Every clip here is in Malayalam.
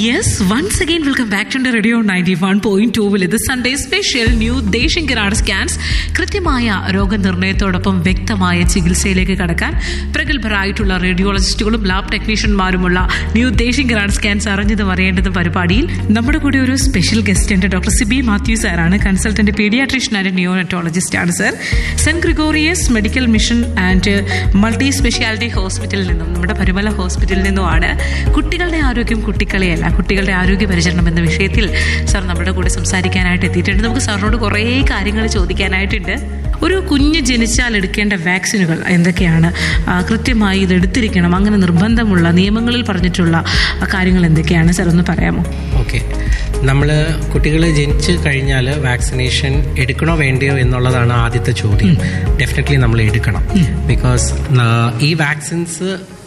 Yes once again welcome back to radio ninety one point ടൂവിൽ ഇത് സൺഡേ സ്പെഷ്യൽ ന്യൂ ദേശിൻ കിറാഡ് സ്കാൻസ് കൃത്യമായ രോഗനിർണയത്തോടൊപ്പം വ്യക്തമായ ചികിത്സയിലേക്ക് കടക്കാൻ പ്രഗത്ഭരായിട്ടുള്ള റേഡിയോളജിസ്റ്റുകളും ലാബ് ടെക്നീഷ്യന്മാരുമുള്ള ന്യൂ ദേശിൻ കിറാഡ് സ്കാൻസ് അറിഞ്ഞതും അറിയേണ്ടതും പരിപാടിയിൽ നമ്മുടെ കൂടെ ഒരു സ്പെഷ്യൽ ഗസ്റ്റ് ഉണ്ട് ഡോക്ടർ സിബി മാത്യു സാറാണ് കൺസൾട്ടന്റ് പീഡിയാട്രീഷ്യൻ ആൻഡ് നിയോനറ്റോളജിസ്റ്റ് ആണ് sir Saint Gregorios medical mission and multi speciality ഹോസ്പിറ്റലിൽ നിന്നും നമ്മുടെ പരുമല ഹോസ്പിറ്റലിൽ നിന്നുമാണ് കുട്ടികളുടെ ആരോഗ്യം കുട്ടിക്കളിയല്ല കുട്ടികളുടെ ആരോഗ്യ പരിചരണം എന്ന വിഷയത്തിൽ സാർ നമ്മുടെ കൂടെ സംസാരിക്കാനായിട്ട് എത്തിയിട്ടുണ്ട് നമുക്ക് സാറിനോട് കുറേ കാര്യങ്ങൾ ചോദിക്കാനായിട്ടുണ്ട് ഒരു കുഞ്ഞ് ജനിച്ചാൽ എടുക്കേണ്ട വാക്സിനുകൾ എന്തൊക്കെയാണ് ആ, കൃത്യമായി ഇത് എടുത്തിരിക്കണം അങ്ങനെ നിർബന്ധമുള്ള നിയമങ്ങളിൽ പറഞ്ഞിട്ടുള്ള ആ, കാര്യങ്ങൾ എന്തൊക്കെയാണ് സാർ ഒന്ന് പറയാമോ ഓക്കെ നമ്മൾ കുട്ടികൾ ജനിച്ച് കഴിഞ്ഞാൽ വാക്സിനേഷൻ എടുക്കണോ വേണ്ടയോ എന്നുള്ളതാണ് ആദ്യത്തെ ചോദ്യം ഡെഫിനറ്റ്ലി നമ്മൾ എടുക്കണം ബിക്കോസ് ഈ വാക്സിൻസ്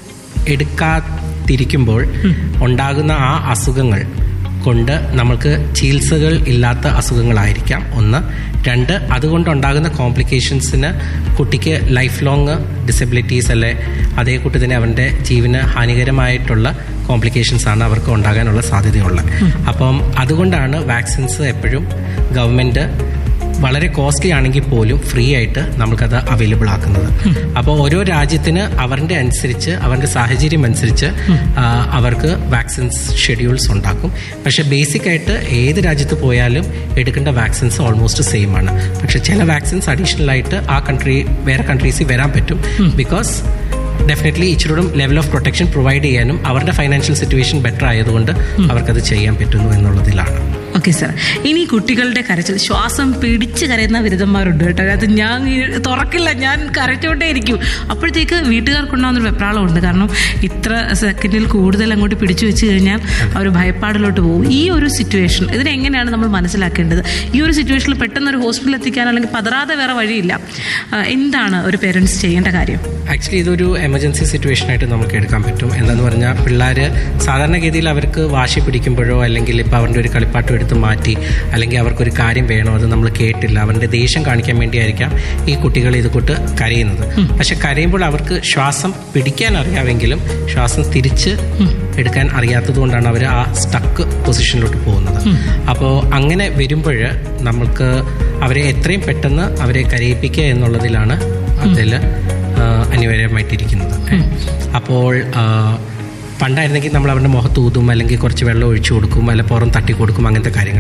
എടുക്കാതിരിക്കുമ്പോൾ ഉണ്ടാകുന്ന ആ അസുഖങ്ങൾ കൊണ്ട് നമുക്ക് ചികിത്സകൾ ഇല്ലാത്ത അസുഖങ്ങളായിരിക്കാം ഒന്ന് രണ്ട് അതുകൊണ്ടുണ്ടാകുന്ന കോംപ്ലിക്കേഷൻസിന് കുട്ടിക്ക് ലൈഫ് ലോങ് ഡിസബിലിറ്റീസ് അല്ലെ അതേ കൂട്ടി തന്നെ അവൻ്റെ ജീവന് ഹാനികരമായിട്ടുള്ള കോംപ്ലിക്കേഷൻസ് ആണ് അവർക്ക് ഉണ്ടാകാനുള്ള സാധ്യതയുള്ളത് അപ്പം അതുകൊണ്ടാണ് വാക്സിൻസ് എപ്പോഴും ഗവൺമെൻറ് വളരെ കോസ്റ്റ്ലി ആണെങ്കിൽ പോലും ഫ്രീ ആയിട്ട് നമുക്കത് അവൈലബിൾ ആക്കുന്നത് അപ്പോൾ ഓരോ രാജ്യത്തിന് അവരുടെ അനുസരിച്ച് അവരുടെ സാഹചര്യം അനുസരിച്ച് ആ, അവർക്ക് വാക്സിൻസ് ഷെഡ്യൂൾസ് ഉണ്ടാക്കും പക്ഷെ ബേസിക് ആയിട്ട് ഏത് രാജ്യത്ത് പോയാലും എടുക്കേണ്ട വാക്സിൻസ് ഓൾമോസ്റ്റ് സെയിം ആണ് പക്ഷെ ചില വാക്സിൻസ് അഡീഷണൽ ആയിട്ട് ആ കൺട്രി വേറെ കൺട്രീസിൽ വരാൻ പറ്റും ബിക്കോസ് ഡെഫിനറ്റ്ലി ഇച്ചിരൂടും ലെവൽ ഓഫ് പ്രൊട്ടക്ഷൻ പ്രൊവൈഡ് ചെയ്യാനും അവരുടെ ഫൈനാൻഷ്യൽ സിറ്റുവേഷൻ ബെറ്റർ ആയതുകൊണ്ട് അവർക്കത് ചെയ്യാൻ പറ്റുന്നു എന്നുള്ളതിലാണ് ഓക്കെ സാർ ഇനി കുട്ടികളുടെ കരച്ചിൽ ശ്വാസം പിടിച്ച് കരയുന്ന ബിരുദന്മാരുണ്ട് കേട്ടോ അത് ഞാൻ ഈ തുറക്കില്ല ഞാൻ കരച്ചോണ്ടേ ഇരിക്കും അപ്പോഴത്തേക്ക് വീട്ടുകാർക്കുണ്ടാകുന്നൊരു വെപ്രാളമുണ്ട് കാരണം ഇത്ര സെക്കൻഡിൽ കൂടുതൽ അങ്ങോട്ട് പിടിച്ചു വെച്ച് കഴിഞ്ഞാൽ അവർ ഭയപ്പാടിലോട്ട് പോകും ഈ ഒരു സിറ്റുവേഷൻ ഇതിനെങ്ങനെയാണ് നമ്മൾ മനസ്സിലാക്കേണ്ടത് ഈ ഒരു സിറ്റുവേഷനിൽ പെട്ടെന്ന് ഒരു ഹോസ്പിറ്റലിൽ എത്തിക്കാൻ അല്ലെങ്കിൽ പതറാതെ വേറെ വഴിയില്ല ആ, എന്താണ് ഒരു പേരൻസ് ചെയ്യേണ്ട കാര്യം ആക്ച്വലി ഇതൊരു എമർജൻസി സിറ്റുവേഷൻ ആയിട്ട് നമുക്ക് എടുക്കാൻ പറ്റും എന്താന്ന് പറഞ്ഞാൽ പിള്ളേർ സാധാരണഗതിയിൽ അവർക്ക് വാശി പിടിക്കുമ്പോഴോ അല്ലെങ്കിൽ ഇപ്പോൾ അവരുടെ ഒരു കളിപ്പാട്ടം എടുത്ത് മാറ്റി അല്ലെങ്കിൽ അവർക്കൊരു കാര്യം വേണോ അത് നമ്മൾ കേട്ടില്ല അവരുടെ ദേഷ്യം കാണിക്കാൻ വേണ്ടിയായിരിക്കാം ഈ കുട്ടികൾ ഇത് കൂട്ട് കരയുന്നത് പക്ഷെ കരയുമ്പോൾ അവർക്ക് ശ്വാസം പിടിക്കാൻ അറിയാമെങ്കിലും ശ്വാസം തിരിച്ച് എടുക്കാൻ അറിയാത്തത് കൊണ്ടാണ് അവർ ആ സ്റ്റക്ക് പൊസിഷനിലോട്ട് പോകുന്നത് അപ്പോൾ അങ്ങനെ വരുമ്പോൾ നമ്മൾക്ക് അവരെ എത്രയും പെട്ടെന്ന് അവരെ കരയിപ്പിക്കുക എന്നുള്ളതിലാണ് അതിൽ അനിവാര്യമായിട്ടിരിക്കുന്നത് അപ്പോൾ ആ, പണ്ടായിരുന്നെങ്കിൽ നമ്മൾ അവരുടെ മുഖത്ത് ഊതും അല്ലെങ്കിൽ കുറച്ച് വെള്ളം ഒഴിച്ചു കൊടുക്കും അല്ല പുറം തട്ടി കൊടുക്കും അങ്ങനത്തെ കാര്യങ്ങൾ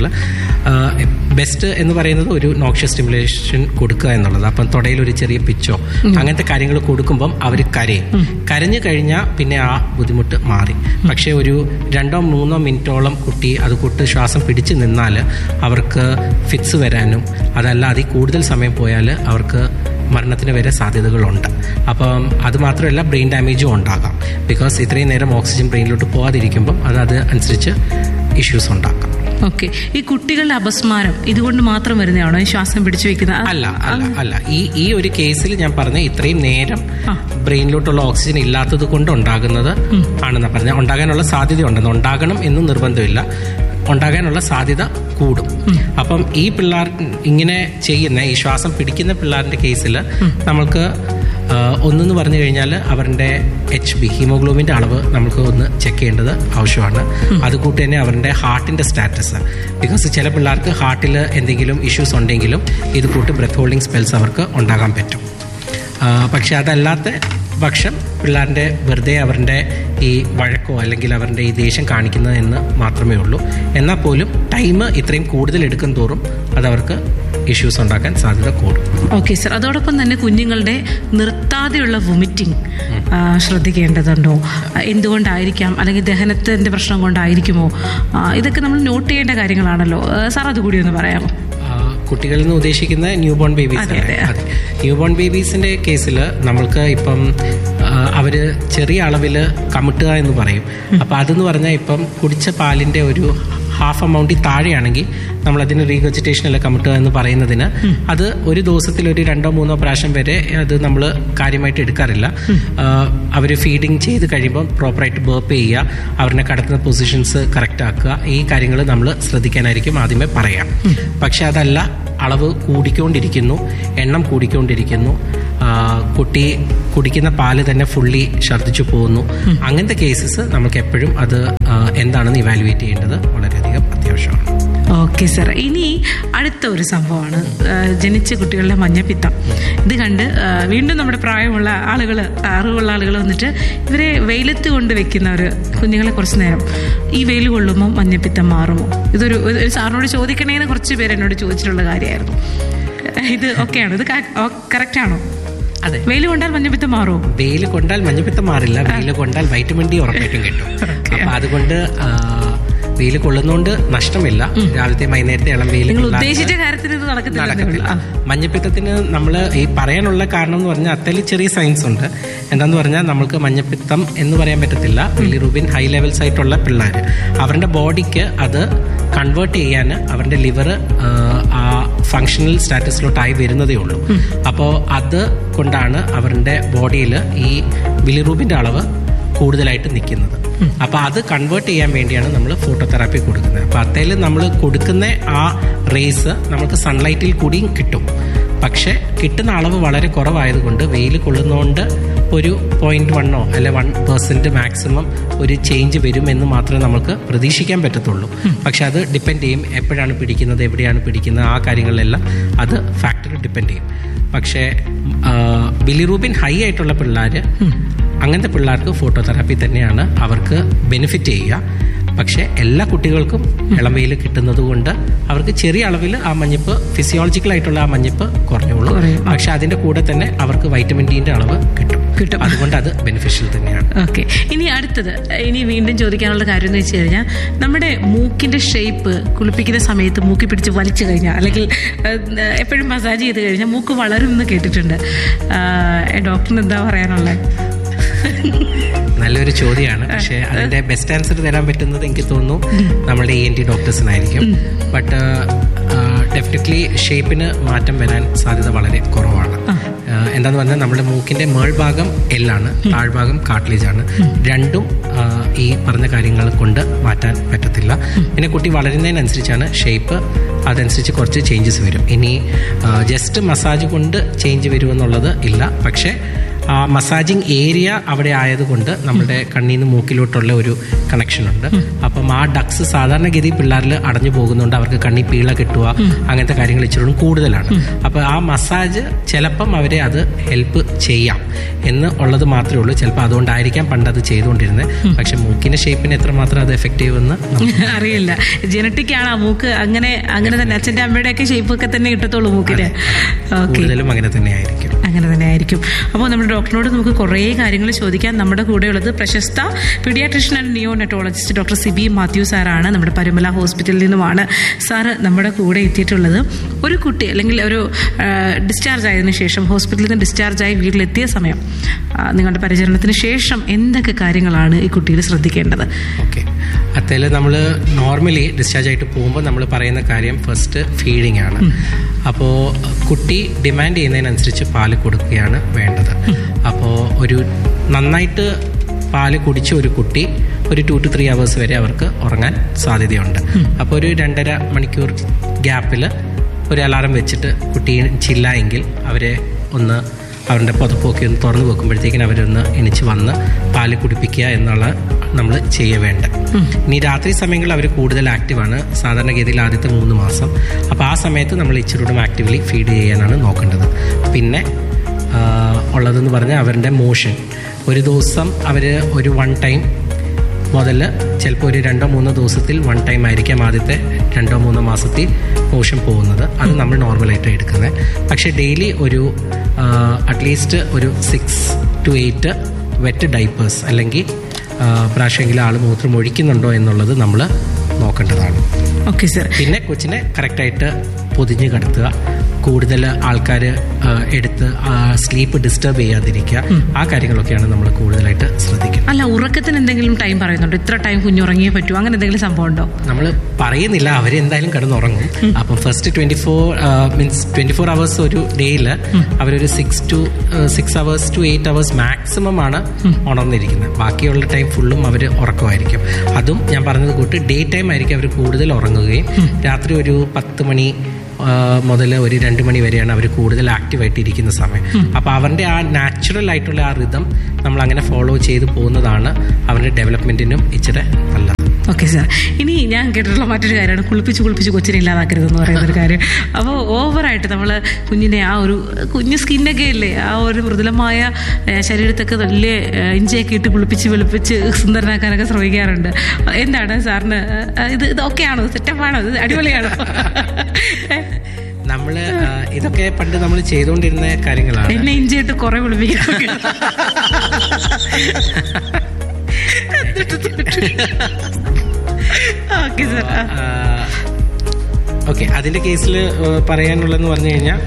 ബെസ്റ്റ് എന്ന് പറയുന്നത് ഒരു നോക്ഷ്യ സ്റ്റിമുലേഷൻ കൊടുക്കുക എന്നുള്ളത് അപ്പം തുടയിൽ ഒരു ചെറിയ പിച്ചോ അങ്ങനത്തെ കാര്യങ്ങൾ കൊടുക്കുമ്പം അവർ കരയും കരഞ്ഞു കഴിഞ്ഞാൽ പിന്നെ ആ ബുദ്ധിമുട്ട് മാറി പക്ഷേ ഒരു രണ്ടോ മൂന്നോ മിനിറ്റോളം കുട്ടി അത് കൂട്ട് ശ്വാസം പിടിച്ചു നിന്നാൽ അവർക്ക് ഫിറ്റ്സ് വരാനും അതല്ല അതിൽ കൂടുതൽ സമയം പോയാൽ അവർക്ക് മരണത്തിന് വരെ സാധ്യതകളുണ്ട് അപ്പം അത് മാത്രമല്ല ബ്രെയിൻ ഡാമേജും ഉണ്ടാകാം ബിക്കോസ് ഇത്രയും നേരം ഓക്സിജൻ ബ്രെയിനിലോട്ട് പോകാതിരിക്കുമ്പം അത് അത് അനുസരിച്ച് ഇഷ്യൂസ് ഉണ്ടാക്കാം ഓക്കെ ഈ കുട്ടികളുടെ അപസ്മാരം ഇതുകൊണ്ട് മാത്രം വരുന്നതാണോ ഈ ശ്വാസം പിടിച്ചു വെക്കുന്ന അല്ല അല്ല അല്ല ഈ ഈ ഒരു കേസിൽ ഞാൻ പറഞ്ഞ ഇത്രയും നേരം ബ്രെയിനിലോട്ടുള്ള ഓക്സിജൻ ഇല്ലാത്തത് കൊണ്ട് ഉണ്ടാകുന്നത് ആണെന്ന് പറഞ്ഞ ഉണ്ടാകാനുള്ള സാധ്യത ഉണ്ടെന്ന് ഉണ്ടാകണം എന്ന് നിർബന്ധമില്ല ഉണ്ടാകാനുള്ള സാധ്യത കൂടും അപ്പം ഈ പിള്ളേർ ഇങ്ങനെ ചെയ്യുന്ന ഈ ശ്വാസം പിടിക്കുന്ന പിള്ളേരുടെ കേസിൽ നമ്മൾക്ക് ആ, ഒന്നെന്ന് പറഞ്ഞു കഴിഞ്ഞാൽ അവരുടെ എച്ച് ബി ഹീമോഗ്ലോബിൻ്റെ അളവ് നമുക്ക് ഒന്ന് ചെക്ക് ചെയ്യേണ്ടത് ആവശ്യമാണ് അതുകൂട്ട് തന്നെ അവരുടെ ഹാർട്ടിൻ്റെ സ്റ്റാറ്റസ് ബിക്കോസ് ചില പിള്ളേർക്ക് ഹാർട്ടിൽ എന്തെങ്കിലും ഇഷ്യൂസ് ഉണ്ടെങ്കിലും ഇത് കൂട്ട് ബ്രെത്ത് ഹോൾഡിംഗ് സ്പെൽസ് അവർക്ക് ഉണ്ടാകാൻ പറ്റും ആ, പക്ഷെ അതല്ലാത്ത പക്ഷം പിള്ളേരുടെ വെറുതെ അവരുടെ ഈ വഴക്കോ അല്ലെങ്കിൽ അവരുടെ ഈ ദേഷ്യം കാണിക്കുന്നത് എന്ന് മാത്രമേ ഉള്ളൂ എന്നാൽ പോലും ടൈം ഇത്രയും കൂടുതൽ എടുക്കും തോറും അതവർക്ക് ഇഷ്യൂസ് ഉണ്ടാക്കാൻ സാധ്യത കൂടും ഓക്കെ സർ അതോടൊപ്പം തന്നെ കുഞ്ഞുങ്ങളുടെ നിർത്താതെയുള്ള വൊമിറ്റിംഗ് ശ്രദ്ധിക്കേണ്ടതുണ്ടോ ആ, എന്തുകൊണ്ടായിരിക്കാം അല്ലെങ്കിൽ ദഹനത്തിന്റെ പ്രശ്നം കൊണ്ടായിരിക്കുമോ ആ, ഇതൊക്കെ നമ്മൾ നോട്ട് ചെയ്യേണ്ട കാര്യങ്ങളാണല്ലോ ആ, സാർ അതുകൂടി ഒന്ന് പറയാമോ ആ, കുട്ടികളിൽ നിന്ന് ഉദ്ദേശിക്കുന്ന ന്യൂ ബോൺ ബേബീസ് അതെ, അതെ. അതെ ന്യൂ ബോൺ ബേബീസിന്റെ കേസിൽ നമ്മൾക്ക് ഇപ്പം ആ, അവര് ചെറിയ അളവിൽ കമിട്ടുക എന്ന് പറയും അപ്പൊ അതെന്ന് പറഞ്ഞാൽ ഇപ്പം കുടിച്ച പാലിന്റെ ഒരു ഹാഫ് എമൗണ്ടിൽ താഴെയാണെങ്കിൽ നമ്മൾ അതിന് റീവെജിറ്റേഷൻ അല്ല കമിട്ടുക എന്ന് പറയുന്നതിന് അത് ഒരു ദിവസത്തിൽ ഒരു രണ്ടോ മൂന്നോ പ്രാവശ്യം വരെ അത് നമ്മൾ കാര്യമായിട്ട് എടുക്കാറില്ല അവർ ഫീഡിങ് ചെയ്ത് കഴിയുമ്പോൾ പ്രോപ്പറായിട്ട് ബേപ്പ് ചെയ്യുക അവരുടെ കടത്തുന്ന പൊസിഷൻസ് കറക്റ്റ് ആക്കുക ഈ കാര്യങ്ങൾ നമ്മൾ ശ്രദ്ധിക്കാനായിരിക്കും ആദ്യമേ പറയാം പക്ഷെ അതല്ല അളവ് കൂടിക്കൊണ്ടിരിക്കുന്നു എണ്ണം കൂടിക്കൊണ്ടിരിക്കുന്നു ആ, കുട്ടി കുടിക്കുന്ന പാല് തന്നെ ഫുള്ളി ഛർദ്ദിച്ചു പോകുന്നു അങ്ങനത്തെ കേസസ് നമുക്ക് എപ്പോഴും അത് ആ, എന്താണെന്ന് ഇവാലുവേറ്റ് ചെയ്യേണ്ടത് വളരെയധികം അത്യാവശ്യമാണ് ഓക്കെ സർ ഇനി അടുത്ത ഒരു സംഭവമാണ് ആ, ജനിച്ച കുട്ടികളുടെ മഞ്ഞപ്പിത്തം ഇത് കണ്ട് ആ, വീണ്ടും നമ്മുടെ പ്രായമുള്ള ആളുകൾ അറിവുള്ള ആളുകൾ വന്നിട്ട് ഇവരെ വെയിലത്ത് കൊണ്ട് വെക്കുന്നവർ കുഞ്ഞുങ്ങളെ കുറച്ച് നേരം ഈ വെയിൽ കൊള്ളുമ്പോൾ മഞ്ഞപ്പിത്തം മാറുമോ ഇതൊരു ഒരു ഒരു സാറിനോട് ചോദിക്കണേന്ന് കുറച്ച് പേര് എന്നോട് ചോദിച്ചിട്ടുള്ള കാര്യമായിരുന്നു ഇത് ഓക്കെയാണോ ഇത് കറക്റ്റ് ആണോ അതെ വെയിൽ കൊണ്ടാൽ മഞ്ഞപ്പിത്തം മാറുമോ വെയിൽ കൊണ്ടാൽ മഞ്ഞപ്പിത്തം മാറില്ല വെയിൽ കൊണ്ടാൽ വൈറ്റമിൻ ഡി ഉറപ്പായിട്ടും കിട്ടും അപ്പൊ അതുകൊണ്ട് വെയിൽ കൊള്ളുന്നോണ്ട് നഷ്ടമില്ല രാവിലത്തെ വൈകുന്നേരത്തെ ഇളം വെയിൽ നിങ്ങൾ ഉദ്ദേശിച്ച കാര്യത്തിന് ഇത് നടക്കുന്നില്ല നടക്കത്തില്ല മഞ്ഞപ്പിത്തത്തിന് നമ്മൾ ഈ പറയാനുള്ള കാരണം എന്ന് പറഞ്ഞാൽ അത്തല് ചെറിയ സയൻസ് ഉണ്ട് എന്താന്ന് പറഞ്ഞാൽ നമുക്ക് മഞ്ഞപ്പിത്തം എന്ന് പറയാൻ പറ്റത്തില്ല ബിലിറൂബിൻ ഹൈ ലെവൽസ് ആയിട്ടുള്ള പിള്ളേർ അവരുടെ ബോഡിക്ക് അത് കൺവേർട്ട് ചെയ്യാൻ അവരുടെ ലിവർ ആ ഫങ്ഷണൽ സ്റ്റാറ്റസിലോട്ടായി വരുന്നതേ ഉള്ളൂ അപ്പോൾ അത് കൊണ്ടാണ് അവരുടെ ബോഡിയിൽ ഈ ബിലിറൂബിൻ്റെ അളവ് കൂടുതലായിട്ട് നിൽക്കുന്നത് അപ്പോൾ അത് കൺവേർട്ട് ചെയ്യാൻ വേണ്ടിയാണ് നമ്മൾ ഫോട്ടോതെറാപ്പി കൊടുക്കുന്നത് അപ്പോൾ അത്തേൽ നമ്മൾ കൊടുക്കുന്ന ആ റേസ് നമുക്ക് സൺലൈറ്റിൽ കൂടിയും കിട്ടും പക്ഷെ കിട്ടുന്ന അളവ് വളരെ കുറവായതുകൊണ്ട് വെയിൽ കൊള്ളുന്നതുകൊണ്ട് ഒരു പോയിന്റ് വണ്ണോ അല്ലെ വൺ പെർസെൻറ്റ് മാക്സിമം ഒരു ചേഞ്ച് വരുമെന്ന് മാത്രമേ നമുക്ക് പ്രതീക്ഷിക്കാൻ പറ്റത്തുള്ളൂ പക്ഷെ അത് ഡിപ്പെൻഡ് ചെയ്യും എപ്പോഴാണ് പിടിക്കുന്നത് എവിടെയാണ് പിടിക്കുന്നത് ആ കാര്യങ്ങളിലെല്ലാം അത് ഫാക്ടർ ഡിപ്പെൻഡ് ചെയ്യും പക്ഷേ ബിലിറൂബിൻ ഹൈ ആയിട്ടുള്ള പിള്ളേർ അങ്ങനത്തെ പിള്ളേർക്ക് ഫോട്ടോതെറാപ്പി തന്നെയാണ് അവർക്ക് ബെനിഫിറ്റ് ചെയ്യുക പക്ഷേ എല്ലാ കുട്ടികൾക്കും ഇളം വെയിൽ കിട്ടുന്നത് കൊണ്ട് അവർക്ക് ചെറിയ അളവിൽ ആ മഞ്ഞപ്പ് ഫിസിയോളജിക്കൽ ആയിട്ടുള്ള ആ മഞ്ഞപ്പ് കുറഞ്ഞോളൂ കുറയും. പക്ഷെ അതിന്റെ കൂടെ തന്നെ അവർക്ക് വൈറ്റമിൻ ഡിന്റെ അളവ് കിട്ടും കിട്ടും. അതുകൊണ്ട് അത് ബെനിഫിഷ്യൽ തന്നെയാണ് ഓക്കെ ഇനി അടുത്തത് ഇനി വീണ്ടും ചോദിക്കാനുള്ള കാര്യം എന്ന് വെച്ച് കഴിഞ്ഞാൽ നമ്മുടെ മൂക്കിന്റെ ഷേപ്പ് കുളിപ്പിക്കുന്ന സമയത്ത് മൂക്കി പിടിച്ച് വലിച്ചു കഴിഞ്ഞാൽ അല്ലെങ്കിൽ ഏഹ്, എപ്പോഴും മസാജ് ചെയ്ത് കഴിഞ്ഞാൽ മൂക്ക് വളരും എന്ന് കേട്ടിട്ടുണ്ട് ആഹ്, ഡോക്ടറിന് എന്താ പറയാനുള്ളത് നല്ലൊരു ചോദ്യമാണ് പക്ഷേ അതിന്റെ ബെസ്റ്റ് ആൻസർ തരാൻ പറ്റുന്നത് എനിക്ക് തോന്നുന്നു നമ്മുടെ ഇ എൻ ടി ഡോക്ടേഴ്സിനായിരിക്കും ബട്ട് ഡെഫിനറ്റ്ലി ഷേപ്പിന് മാറ്റം വരാൻ സാധ്യത വളരെ കുറവാണ് ആഹ് എന്താന്ന് പറഞ്ഞാൽ നമ്മുടെ മൂക്കിന്റെ മേൾഭാഗം എല്ലാണ് താഴ്ഭാഗം കാട്ട്ലേജ് ആണ് രണ്ടും ആഹ് ഈ പറഞ്ഞ കാര്യങ്ങൾ കൊണ്ട് മാറ്റാൻ പറ്റത്തില്ല പിന്നെ കുട്ടി വളരുന്നതിനനുസരിച്ചാണ് ഷേപ്പ് അതനുസരിച്ച് കുറച്ച് ചേഞ്ചസ് വരും ഇനി ജസ്റ്റ് മസാജ് കൊണ്ട് ചേഞ്ച് വരുമെന്നുള്ളത് ഇല്ല പക്ഷേ ആ മസാജിങ് ഏരിയ അവിടെ ആയതുകൊണ്ട് നമ്മുടെ കണ്ണിൽ നിന്ന് മൂക്കിലോട്ടുള്ള ഒരു കണക്ഷൻ ഉണ്ട് അപ്പം ആ ഡക്സ് സാധാരണഗതി പിള്ളേരിൽ അടഞ്ഞു പോകുന്നുണ്ട് അവർക്ക് കണ്ണി പീള കിട്ടുക അങ്ങനത്തെ കാര്യങ്ങൾ ഇച്ചിരി കൂടുതലാണ് അപ്പോൾ ആ മസാജ് ചിലപ്പം അവരെ അത് ഹെൽപ്പ് ചെയ്യാം എന്ന് ഉള്ളത് മാത്രമേ ഉള്ളൂ ചിലപ്പോൾ അതുകൊണ്ടായിരിക്കാം പണ്ട് അത് ചെയ്തുകൊണ്ടിരുന്നത് പക്ഷെ മൂക്കിന്റെ ഷേപ്പിന് എത്രമാത്രം അത് എഫക്റ്റീവ് എന്ന് നമുക്ക് അറിയില്ല ജനറ്റിക് ആണ് ആ മൂക്ക് അങ്ങനെ അങ്ങനെ തന്നെ അച്ഛൻ്റെ അമ്മയുടെ ഒക്കെ ഷേപ്പ് ഒക്കെ തന്നെ കിട്ടത്തുള്ളൂ മൂക്കിന് ഓക്കെ കൂടുതലും അങ്ങനെ തന്നെ ആയിരിക്കും അങ്ങനെ തന്നെ ആയിരിക്കും അപ്പോൾ നമ്മുടെ ഡോക്ടറിനോട് നമുക്ക് കുറേ കാര്യങ്ങൾ ചോദിക്കാം നമ്മുടെ കൂടെയുള്ളത് പ്രശസ്ത pediatrician and neonatologist doctor Sibi Mathew സാറാണ് നമ്മുടെ പരുമല ഹോസ്പിറ്റലിൽ നിന്നുമാണ് സാറ് നമ്മുടെ കൂടെ എത്തിയിട്ടുള്ളത് ഒരു കുട്ടി അല്ലെങ്കിൽ ഒരു ഡിസ്ചാർജ് ആയതിനു ശേഷം ഹോസ്പിറ്റലിൽ നിന്ന് ഡിസ്ചാർജ് ആയി വീട്ടിലെത്തിയ സമയം ആ, നിങ്ങളുടെ പരിചരണത്തിന് ശേഷം എന്തൊക്കെ കാര്യങ്ങളാണ് ഈ കുട്ടിയിൽ ശ്രദ്ധിക്കേണ്ടത് ഓക്കെ അത്തേൽ നമ്മൾ നോർമലി ഡിസ്ചാർജ് ആയിട്ട് പോകുമ്പോൾ നമ്മൾ പറയുന്ന കാര്യം ഫസ്റ്റ് ഫീഡിങ് ആണ് അപ്പോൾ കുട്ടി ഡിമാൻഡ് ചെയ്യുന്നതിനനുസരിച്ച് പാല് കൊടുക്കുകയാണ് വേണ്ടത് അപ്പോൾ ഒരു നന്നായിട്ട് പാല് കുടിച്ച ഒരു കുട്ടി ഒരു ടു ടു ത്രീ അവേഴ്സ് വരെ അവർക്ക് ഉറങ്ങാൻ സാധ്യതയുണ്ട് അപ്പോൾ ഒരു രണ്ടര മണിക്കൂർ ഗ്യാപ്പിൽ ഒരു അലാറം വെച്ചിട്ട് കുട്ടി ചില്ല എങ്കിൽ അവരെ ഒന്ന് അവരുടെ പുതപ്പൊക്കെ ഒന്ന് തുറന്നു വെക്കുമ്പോഴത്തേക്കിന് അവരൊന്ന് എണിച്ച് വന്ന് പാല് കുടിപ്പിക്കുക എന്നുള്ള നമ്മൾ ചെയ്യ വേണ്ട ഇനി രാത്രി സമയങ്ങളിൽ അവർ കൂടുതൽ ആക്റ്റീവാണ് സാധാരണഗതിയിൽ ആദ്യത്തെ മൂന്ന് മാസം അപ്പോൾ ആ സമയത്ത് നമ്മൾ ഇച്ചിരൂടെ ആക്റ്റീവ്ലി ഫീഡ് ചെയ്യാനാണ് നോക്കേണ്ടത് പിന്നെ ആ, ഉള്ളതെന്ന് പറഞ്ഞാൽ അവരുടെ മോഷൻ ഒരു ദിവസം അവർ ഒരു വൺ ടൈം മുതൽ ചിലപ്പോൾ ഒരു രണ്ടോ മൂന്നോ ദിവസത്തിൽ വൺ ടൈം ആയിരിക്കാം ആദ്യത്തെ രണ്ടോ മൂന്നോ മാസത്തിൽ മോഷൻ പോകുന്നത് അത് നമ്മൾ നോർമലായിട്ട് എടുക്കുന്നത് പക്ഷേ ഡെയിലി ഒരു അറ്റ്ലീസ്റ്റ് ഒരു six to eight wet diapers അല്ലെങ്കിൽ പ്രാവശ്യമെങ്കിലും ആൾ മൂത്രം ഒഴിക്കുന്നുണ്ടോ എന്നുള്ളത് നമ്മൾ നോക്കേണ്ടതാണ് ഓക്കെ സർ പിന്നെ കൊച്ചിനെ കറക്റ്റായിട്ട് പൊതിഞ്ഞ് കിടത്തുക കൂടുതൽ ആൾക്കാർ എടുത്ത് സ്ലീപ്പ് ഡിസ്റ്റർബ് ചെയ്യാതിരിക്കുക ആ കാര്യങ്ങളൊക്കെയാണ് നമ്മൾ കൂടുതലായിട്ട് ശ്രദ്ധിക്കുന്നത് അല്ല ഉറക്കത്തിന് എന്തെങ്കിലും ടൈം പറയുന്നുണ്ടോ ഇത്ര ടൈം കുഞ്ഞുറങ്ങിയേ പറ്റൂ അങ്ങനെ എന്തെങ്കിലും സംഭവം ഉണ്ടോ നമ്മൾ പറയുന്നില്ല അവരെന്തായാലും കിടന്നുറങ്ങും അപ്പം first twenty four means twenty four hours ഒരു ഡേയിൽ അവരൊരു six to six hours to eight hours maximum ആണ് ഉണർന്നിരിക്കുന്നത് ബാക്കിയുള്ള ടൈം ഫുള്ളും അവർ ഉറക്കമായിരിക്കും അതും ഞാൻ പറഞ്ഞത് കൂട്ട് ഡേ ടൈം ആയിരിക്കും അവർ കൂടുതൽ ഉറങ്ങുകയും രാത്രി ഒരു പത്ത് മണി മുതൽ ഒരു രണ്ട് മണി വരെയാണ് അവർ കൂടുതൽ ആക്റ്റീവായിട്ട് ഇരിക്കുന്ന സമയം അപ്പോൾ അവരുടെ ആ നാച്ചുറൽ ആയിട്ടുള്ള ആ റിതം നമ്മൾ അങ്ങനെ ഫോളോ ചെയ്ത് പോകുന്നതാണ് അവരുടെ ഡെവലപ്മെന്റിനും ഇച്ചിരി നല്ലത് ഓക്കെ സാർ ഇനി ഞാൻ കേട്ടിട്ടുള്ള മറ്റൊരു കാര്യമാണ് കുളിപ്പിച്ച് കുളിപ്പിച്ച് കൊച്ചിനെ ഇല്ലാതാക്കരുതെന്ന് പറയുന്ന ഒരു കാര്യം അപ്പോൾ ഓവറായിട്ട് നമ്മൾ കുഞ്ഞിനെ ആ ഒരു കുഞ്ഞ് സ്കിന്നൊക്കെ ഇല്ലേ ആ ഒരു മൃദുലമായ ഏഹ്, ശരീരത്തൊക്കെ വലിയ ഏഹ്, ഇഞ്ചിയൊക്കെ ഇട്ട് കുളിപ്പിച്ച് വെളുപ്പിച്ച് സുന്ദരനാക്കാനൊക്കെ ശ്രമിക്കാറുണ്ട് എന്താണ് സാറിന് ഏഹ്, ഇത് ഇതൊക്കെയാണോ സെറ്റപ്പാണോ ഇത് അടിപൊളിയാണോ നമ്മൾ ഇതൊക്കെ പണ്ട് നമ്മൾ ചെയ്തുകൊണ്ടിരുന്ന കാര്യങ്ങളാണ് എന്നെ ഇഞ്ചിയിട്ട് കുറെ കുളിപ്പിക്കാനൊക്കെ ഓക്കെ സാർ ഓക്കെ അതിന്റെ കേസിൽ പറയാനുള്ളതെന്ന് പറഞ്ഞു കഴിഞ്ഞാൽ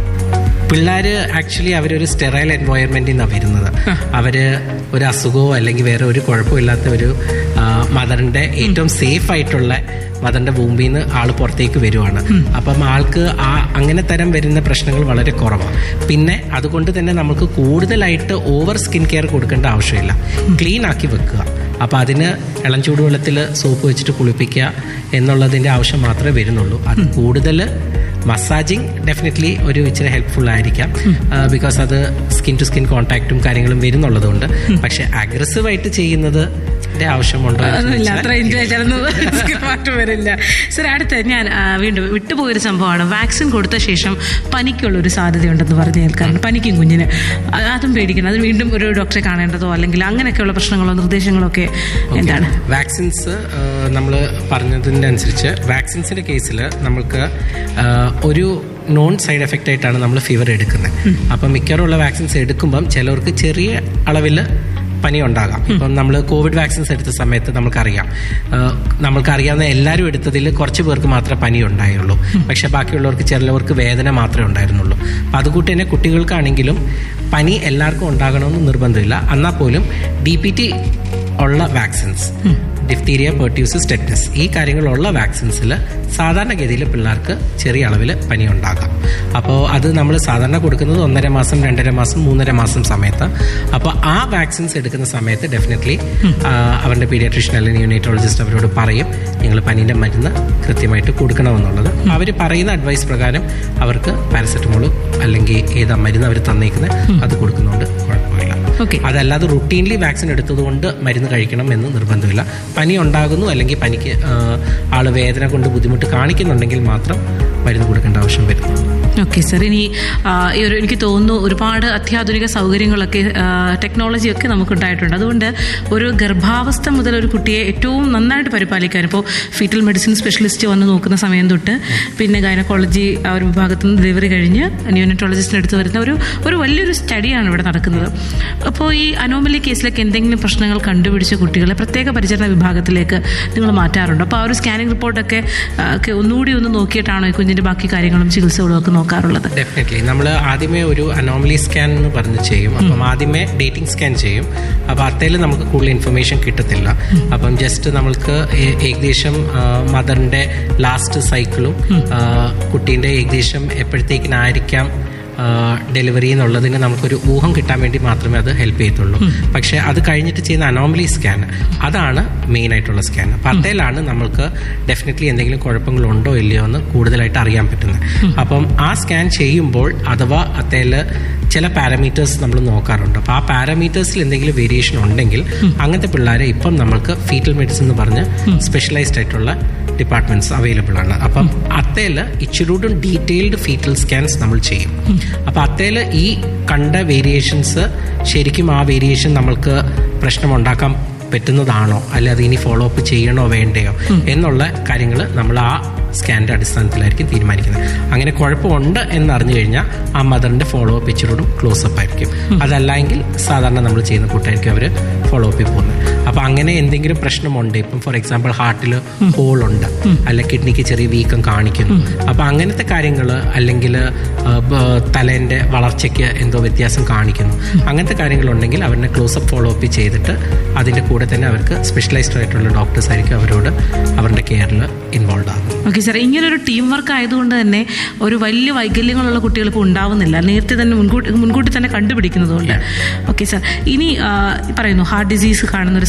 പിള്ളേർ ആക്ച്വലി അവരൊരു സ്റ്റെറൈൽ എൻവയോൺമെന്റിൽ നിന്നാണ് വരുന്നത് അവര് ഒരു അസുഖമോ അല്ലെങ്കിൽ വേറെ ഒരു കുഴപ്പമില്ലാത്ത ഒരു മദറിന്റെ ഏറ്റവും സേഫ് ആയിട്ടുള്ള മദറിന്റെ ഭൂമിയിൽ നിന്ന് ആൾ പുറത്തേക്ക് വരുവാണ് അപ്പം ആൾക്ക് ആ അങ്ങനെ തരം വരുന്ന പ്രശ്നങ്ങൾ വളരെ കുറവാണ് പിന്നെ അതുകൊണ്ട് തന്നെ നമുക്ക് കൂടുതലായിട്ട് ഓവർ സ്കിൻ കെയർ കൊടുക്കേണ്ട ആവശ്യമില്ല ക്ലീൻ ആക്കി വെക്കുക അപ്പോൾ അതിന് ഇളം ചൂടുവെള്ളത്തിൽ സോപ്പ് വെച്ചിട്ട് കുളിപ്പിക്കുക എന്നുള്ളതിൻ്റെ ആവശ്യം മാത്രമേ വരുന്നുള്ളൂ അത് കൂടുതൽ മസാജിങ് ഡെഫിനറ്റ്ലി ഒരു ഇച്ചിരി ഹെൽപ്ഫുൾ ആയിരിക്കാം ബിക്കോസ് അത് സ്കിൻ ടു സ്കിൻ കോൺടാക്റ്റും കാര്യങ്ങളും വരുന്നുള്ളതുകൊണ്ട് പക്ഷെ അഗ്രസീവായിട്ട് ചെയ്യുന്നത് ആവശ്യമുണ്ടോ എന്ന് ഒന്നുമില്ല ചോദിച്ചാൽ അത്ര എൻജോയ് ചെയ്തൊന്നും മാറ്റം വരില്ല സർ അടുത്ത ഞാൻ ആ, വീണ്ടും വിട്ടുപോയൊരു സംഭവമാണ് വാക്സിൻ കൊടുത്ത ശേഷം പനിക്കുള്ള ഒരു സാധ്യതയുണ്ടെന്ന് പറഞ്ഞു കേൾക്കാറുണ്ട് പനിക്കും കുഞ്ഞിന് അ- അതും പേടിക്കണം അത് വീണ്ടും ഒരു ഡോക്ടറെ കാണേണ്ടതോ അല്ലെങ്കിൽ അങ്ങനെയൊക്കെയുള്ള പ്രശ്നങ്ങളോ നിർദ്ദേശങ്ങളോ ഒക്കെ എന്താണ് വാക്സിൻസ് നമ്മൾ പറഞ്ഞതിൻ്റെ അനുസരിച്ച് വാക്സിൻസിൻ്റെ കേസിൽ നമുക്ക് ആ, ഒരു നോൺ സൈഡ് എഫക്റ്റ് ആയിട്ടാണ് നമ്മൾ ഫീവർ എടുക്കുന്നത് അപ്പം മിക്കവാറുള്ള വാക്സിൻസ് എടുക്കുമ്പം ചിലവർക്ക് ചെറിയ അളവിൽ പനി ഉണ്ടാകാം ഇപ്പം നമ്മൾ കോവിഡ് വാക്സിൻസ് എടുത്ത സമയത്ത് നമുക്കറിയാം ആ, നമ്മൾക്കറിയാവുന്ന എല്ലാവരും എടുത്തതിൽ കുറച്ച് പേർക്ക് മാത്രമേ പനി ഉണ്ടായുള്ളൂ പക്ഷെ ബാക്കിയുള്ളവർക്ക് ചിലവർക്ക് വേദന മാത്രമേ ഉണ്ടായിരുന്നുള്ളൂ അപ്പം അതുകൂട്ട് തന്നെ കുട്ടികൾക്കാണെങ്കിലും പനി എല്ലാവർക്കും ഉണ്ടാകണമെന്ന് നിർബന്ധമില്ല എന്നാൽ പോലും ഡി പി ടി ഉള്ള വാക്സിൻസ് ഡിഫ്തീരിയ പെർട്യൂസിസ് ടെറ്റസ് ഈ കാര്യങ്ങളുള്ള വാക്സിൻസിൽ സാധാരണഗതിയിൽ പിള്ളേർക്ക് ചെറിയ അളവിൽ പനി ഉണ്ടാകാം അപ്പോൾ അത് നമ്മൾ സാധാരണ കൊടുക്കുന്നത് ഒന്നര മാസം രണ്ടര മാസം മൂന്നര മാസം സമയത്ത് അപ്പോൾ ആ വാക്സിൻസ് എടുക്കുന്ന സമയത്ത് ഡെഫിനറ്റ്ലി അവരുടെ പീഡിയാട്രിഷ്യൻ അല്ലെങ്കിൽ യൂണിറ്റോളജിസ്റ്റ് അവരോട് പറയും നിങ്ങൾ പനീൻ്റെ മരുന്ന് കൃത്യമായിട്ട് കൊടുക്കണമെന്നുള്ളത് അവർ പറയുന്ന അഡ്വൈസ് പ്രകാരം അവർക്ക് പാരസെറ്റമോള് അല്ലെങ്കിൽ ഏതാ മരുന്ന് അവർ തന്നേക്കുന്നത് അത് കൊടുക്കുന്നതുകൊണ്ട് കുഴപ്പമില്ല ഓക്കെ അതല്ലാതെ റുട്ടീൻലി വാക്സിൻ എടുത്തതുകൊണ്ട് മരുന്ന് കഴിക്കണം എന്ന് നിർബന്ധമില്ല പനി ഉണ്ടാകുന്നു അല്ലെങ്കിൽ പനിക്ക് ആ, ആള് വേദന കൊണ്ട് ബുദ്ധിമുട്ട് കാണിക്കുന്നുണ്ടെങ്കിൽ മാത്രം മരുന്ന് കൊടുക്കേണ്ട ആവശ്യം വരുന്നു ഓക്കെ സർ ഇനി ആ, ഈ ഒരു എനിക്ക് തോന്നുന്നു ഒരുപാട് അത്യാധുനിക സൗകര്യങ്ങളൊക്കെ ടെക്നോളജിയൊക്കെ നമുക്കുണ്ടായിട്ടുണ്ട് അതുകൊണ്ട് ഒരു ഗർഭാവസ്ഥ മുതൽ ഒരു കുട്ടിയെ ഏറ്റവും നന്നായിട്ട് പരിപാലിക്കാൻ ഇപ്പോൾ ഫീറ്റൽ മെഡിസിൻ സ്പെഷ്യലിസ്റ്റ് വന്ന് നോക്കുന്ന സമയം തൊട്ട് പിന്നെ ഗൈനക്കോളജി ആ ഒരു വിഭാഗത്തിൽ നിന്ന് ഡെലിവറി കഴിഞ്ഞ് ന്യൂനറ്റോളജിസ്റ്റിന് അടുത്ത് വരുന്ന ഒരു ഒരു വലിയൊരു സ്റ്റഡിയാണ് ഇവിടെ നടക്കുന്നത് അപ്പോൾ ഈ അനോമലി കേസിലൊക്കെ എന്തെങ്കിലും പ്രശ്നങ്ങൾ കണ്ടുപിടിച്ച കുട്ടികളെ പ്രത്യേക പരിചരണ വിഭാഗത്തിലേക്ക് നിങ്ങൾ മാറ്റാറുണ്ടോ അപ്പോൾ ആ ഒരു സ്കാനിങ് റിപ്പോർട്ടൊക്കെ ആ, ഒക്കെ ഒന്നുകൂടി ഒന്ന് നോക്കിയിട്ടാണോ ഈ കുഞ്ഞിൻ്റെ ബാക്കി കാര്യങ്ങളും ചികിത്സകളും ഒക്കെ നോക്കാറുള്ളത് ഡെഫിനറ്റ്ലി നമ്മൾ ആദ്യമേ ഒരു അനോമലി സ്കാൻ എന്ന് പറഞ്ഞ് ചെയ്യും അപ്പം ആദ്യമേ ഡേറ്റിംഗ് സ്കാൻ ചെയ്യും അപ്പോൾ അത്തേൽ നമുക്ക് കൂടുതൽ ഇൻഫർമേഷൻ കിട്ടത്തില്ല അപ്പം ജസ്റ്റ് നമ്മൾക്ക് ഏ- ഏകദേശം മദറിന്റെ ലാസ്റ്റ് സൈക്കിളും കുട്ടീൻ്റെ ഏകദേശം എപ്പോഴത്തേക്കിനായിരിക്കാം ഡെലിവറി എന്നുള്ളതിന് നമുക്കൊരു ഊഹം കിട്ടാൻ വേണ്ടി മാത്രമേ അത് ഹെൽപ്പ് ചെയ്യത്തുള്ളൂ പക്ഷേ അത് കഴിഞ്ഞിട്ട് ചെയ്യുന്ന അനോമലി സ്കാൻ അതാണ് മെയിൻ ആയിട്ടുള്ള സ്കാൻ അപ്പം അതേലാണ് നമ്മൾക്ക് ഡെഫിനറ്റ്ലി എന്തെങ്കിലും കുഴപ്പങ്ങളുണ്ടോ ഇല്ലയോ എന്ന് കൂടുതലായിട്ട് അറിയാൻ പറ്റുന്നത് അപ്പം ആ സ്കാൻ ചെയ്യുമ്പോൾ അഥവാ അതേൽ ചില പാരാമീറ്റേഴ്സ് നമ്മൾ നോക്കാറുണ്ട് അപ്പോൾ ആ പാരാമീറ്റേഴ്സിൽ എന്തെങ്കിലും വേരിയേഷൻ ഉണ്ടെങ്കിൽ അങ്ങനത്തെ പിള്ളേരെ ഇപ്പം നമ്മൾക്ക് ഫീറ്റൽ മെഡിസിൻ എന്ന് പറഞ്ഞ് സ്പെഷ്യലൈസ്ഡ് ആയിട്ടുള്ള ഡിപ്പാർട്ട്മെന്റ്സ് അവൈലബിൾ ആണ് അപ്പം അത്തേല് ഇച്ചിരൂടും ഡീറ്റെയിൽഡ് ഫീറ്റൽ സ്കാൻസ് നമ്മൾ ചെയ്യും അപ്പം അത്തേല് ഈ കണ്ട വേരിയേഷൻസ് ശരിക്കും ആ വേരിയേഷൻ നമ്മൾക്ക് പ്രശ്നമുണ്ടാക്കാൻ പറ്റുന്നതാണോ അല്ലെ അത് ഇനി ഫോളോ അപ്പ് ചെയ്യണോ വേണ്ടയോ എന്നുള്ള കാര്യങ്ങൾ നമ്മൾ ആ സ്കാനിന്റെ അടിസ്ഥാനത്തിലായിരിക്കും തീരുമാനിക്കുന്നത് അങ്ങനെ കുഴപ്പമുണ്ട് എന്ന് അറിഞ്ഞു കഴിഞ്ഞാൽ ആ മദറിന്റെ ഫോളോ അപ്പ് ഇച്ചിരൂടും ക്ലോസ് അപ്പ് ആയിരിക്കും അതല്ല എങ്കിൽ സാധാരണ നമ്മൾ ചെയ്യുന്ന കൂട്ടായിരിക്കും അവർ ഫോളോ അപ്പിൽ പോകുന്നത് അപ്പൊ അങ്ങനെ എന്തെങ്കിലും പ്രശ്നമുണ്ട് ഇപ്പം ഫോർ എക്സാമ്പിൾ ഹാർട്ടിൽ ഹോൾ ഉണ്ട് അല്ലെ കിഡ്നിക്ക് ചെറിയ വീക്കം കാണിക്കുന്നു അപ്പൊ അങ്ങനത്തെ കാര്യങ്ങൾ അല്ലെങ്കിൽ തലേന്റെ വളർച്ചയ്ക്ക് എന്തോ വ്യത്യാസം കാണിക്കുന്നു അങ്ങനത്തെ കാര്യങ്ങളുണ്ടെങ്കിൽ അവരുടെ ക്ലോസ് അപ്പ് ഫോളോ അപ്പ് ചെയ്തിട്ട് അതിന്റെ കൂടെ തന്നെ അവർക്ക് സ്പെഷ്യലൈസ്ഡ് ആയിട്ടുള്ള ഡോക്ടേഴ്സ് ആയിരിക്കും അവരോട് അവരുടെ കെയറിൽ ഇൻവോൾവ് ആകും ഓക്കെ സാർ ഇങ്ങനെ ഒരു ടീം വർക്ക് ആയതുകൊണ്ട് തന്നെ ഒരു വലിയ വൈകല്യങ്ങളുള്ള കുട്ടികൾ ഇപ്പോൾ ഉണ്ടാവുന്നില്ല നേരത്തെ തന്നെ മുൻകൂട്ടി മുൻകൂട്ടി തന്നെ കണ്ടുപിടിക്കുന്നതുകൊണ്ട് ഓക്കെ സാർ ഇനി ആ, പറയുന്നു ഹാർട്ട് ഡിസീസ് കാണുന്ന ഒരു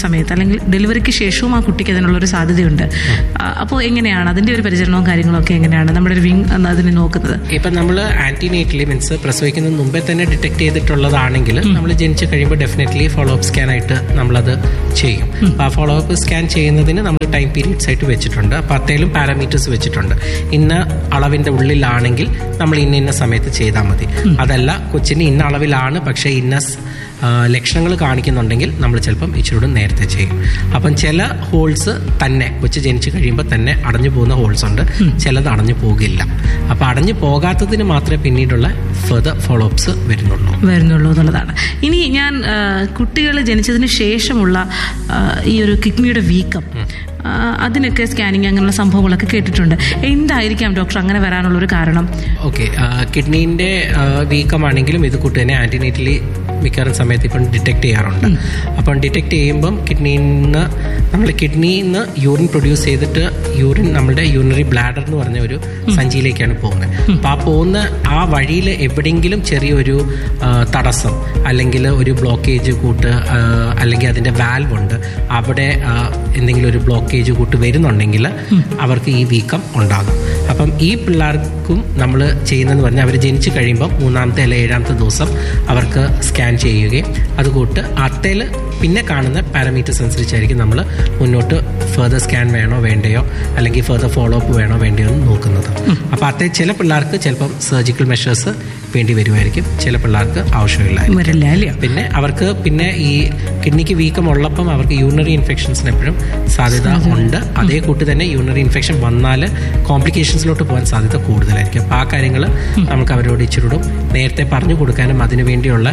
സമയത്ത് അല്ലെങ്കിൽ ഡെലിവറിക്ക് ശേഷവും ആ കുട്ടിക്ക് അതിനുള്ളൊരു സാധ്യതയുണ്ട് അപ്പോൾ എങ്ങനെയാണ് അതിൻ്റെ ഒരു പരിചരണവും കാര്യങ്ങളും ഒക്കെ എങ്ങനെയാണ് നമ്മുടെ ഒരു വിങ് അതിനെ നോക്കുന്നത് ഇപ്പം നമ്മൾ ആന്റിനേറ്റലി മീൻസ് പ്രസവിക്കുന്നതിന് മുമ്പേ തന്നെ ഡിറ്റക്ട് ചെയ്തിട്ടുള്ളതാണെങ്കിൽ നമ്മൾ ജനിച്ചു കഴിയുമ്പോൾ ഡെഫിനറ്റ്ലി ഫോളോ അപ്പ് സ്കാൻ ആയിട്ട് നമ്മളത് ചെയ്യും അപ്പോൾ ആ ഫോളോ അപ്പ് സ്കാൻ ചെയ്യുന്നതിന് നമ്മൾ ടൈം പീരീഡ്സ് ആയിട്ട് വെച്ചിട്ടുണ്ട് അപ്പോൾ അത്തേലും പാരാമീറ്റേഴ്സ് വെച്ചിട്ടുണ്ട് ഇന്ന അളവിന്റെ ഉള്ളിലാണെങ്കിൽ നമ്മൾ ഇന്ന ഇന്ന സമയത്ത് ചെയ്താൽ മതി അതല്ല കൊച്ചിന് ഇന്ന അളവിലാണ് പക്ഷേ ഇന്ന സ്- ആ, ലക്ഷണങ്ങൾ കാണിക്കുന്നുണ്ടെങ്കിൽ നമ്മൾ ചിലപ്പം ഇച്ചിരൂടെ നേരത്തെ ചെയ്യും അപ്പം ചില ഹോൾസ് തന്നെ കൊച്ചു ജനിച്ചു കഴിയുമ്പോൾ തന്നെ അടഞ്ഞു പോകുന്ന ഹോൾസ് ഉണ്ട് ചിലത് അടഞ്ഞു പോകില്ല അപ്പം അടഞ്ഞു പോകാത്തതിന് മാത്രമേ പിന്നീടുള്ള ഫെർദർ ഫോളോ അപ്സ് വരുന്നുള്ളൂ വരുന്നുള്ളൂ എന്നുള്ളതാണ് ഇനി ഞാൻ കുട്ടികൾ ജനിച്ചതിന് ശേഷമുള്ള ആ, ഈ ഒരു കിഡ്നിയുടെ വീക്കം ആ, അതിനൊക്കെ സ്കാനിങ് അങ്ങനെയുള്ള സംഭവങ്ങളൊക്കെ കേട്ടിട്ടുണ്ട് എന്തായിരിക്കാം ഡോക്ടർ അങ്ങനെ വരാനുള്ള ഒരു കാരണം ഓക്കെ കിഡ്നീൻ്റെ വീക്കമാണെങ്കിലും ഇത് കൂട്ട് തന്നെ ആന്റിനേറ്റലി മിക്കവാറും സമയത്ത് ഇപ്പം ഡിറ്റക്ട് ചെയ്യാറുണ്ട് അപ്പം ഡിറ്റക്ട് ചെയ്യുമ്പം കിഡ്നിയിൽ നിന്ന് നമ്മൾ കിഡ്നിയിൽ നിന്ന് യൂറിൻ പ്രൊഡ്യൂസ് ചെയ്തിട്ട് യൂറിൻ നമ്മുടെ യൂറിനറി ബ്ലാഡർ എന്ന് പറഞ്ഞ ഒരു സഞ്ചിയിലേക്കാണ് പോകുന്നത് അപ്പോൾ ആ പോകുന്ന ആ വഴിയിൽ എവിടെയെങ്കിലും ചെറിയൊരു ആ, തടസ്സം അല്ലെങ്കിൽ ഒരു ബ്ലോക്കേജ് കൂട്ട് ആ, അല്ലെങ്കിൽ അതിൻ്റെ വാൽവ് ഉണ്ട് അവിടെ ആ, എന്തെങ്കിലും ഒരു ബ്ലോക്കേജ് കൂട്ട് വരുന്നുണ്ടെങ്കിൽ അവർക്ക് ഈ വീക്കം ഉണ്ടാകും അപ്പം ഈ പിള്ളേർക്കും നമ്മൾ ചെയ്യുന്നതെന്ന് പറഞ്ഞാൽ അവർ ജനിച്ചു കഴിയുമ്പോൾ മൂന്നാമത്തെ അല്ലെങ്കിൽ ഏഴാമത്തെ ദിവസം അവർക്ക് സ്കാൻ ചെയ്യുകയും അതുകൂട്ട് അത്തേൽ പിന്നെ കാണുന്ന പാരാമീറ്റേഴ്സ് അനുസരിച്ചായിരിക്കും നമ്മൾ മുന്നോട്ട് ഫെർദർ സ്കാൻ വേണോ വേണ്ടയോ അല്ലെങ്കിൽ ഫെർദർ ഫോളോ അപ്പ് വേണോ വേണ്ടയോ എന്ന് നോക്കുന്നത് അപ്പോൾ അത്തേ ചില പിള്ളേർക്ക് ചിലപ്പം സർജിക്കൽ മെഷേഴ്സ് വേണ്ടി വരുമായിരിക്കും ചില പിള്ളേർക്ക് ആവശ്യമില്ല വരില്ല അല്ലയോ പിന്നെ അവർക്ക് പിന്നെ ഈ കിഡ്നിക്ക് വീക്കം ഉള്ളപ്പം അവർക്ക് യൂറിനറി ഇൻഫെക്ഷൻസിന് എപ്പോഴും സാധ്യത ഉണ്ട് അതേ കൂട്ടി തന്നെ യൂറിനറി ഇൻഫെക്ഷൻ വന്നാൽ കോംപ്ലിക്കേഷൻസിലോട്ട് പോകാൻ സാധ്യത കൂടുതലായിരിക്കും അപ്പോൾ ആ കാര്യങ്ങൾ നമുക്ക് അവരോട് ഇച്ചിരൂടും നേരത്തെ പറഞ്ഞു കൊടുക്കാനും അതിനു വേണ്ടിയുള്ള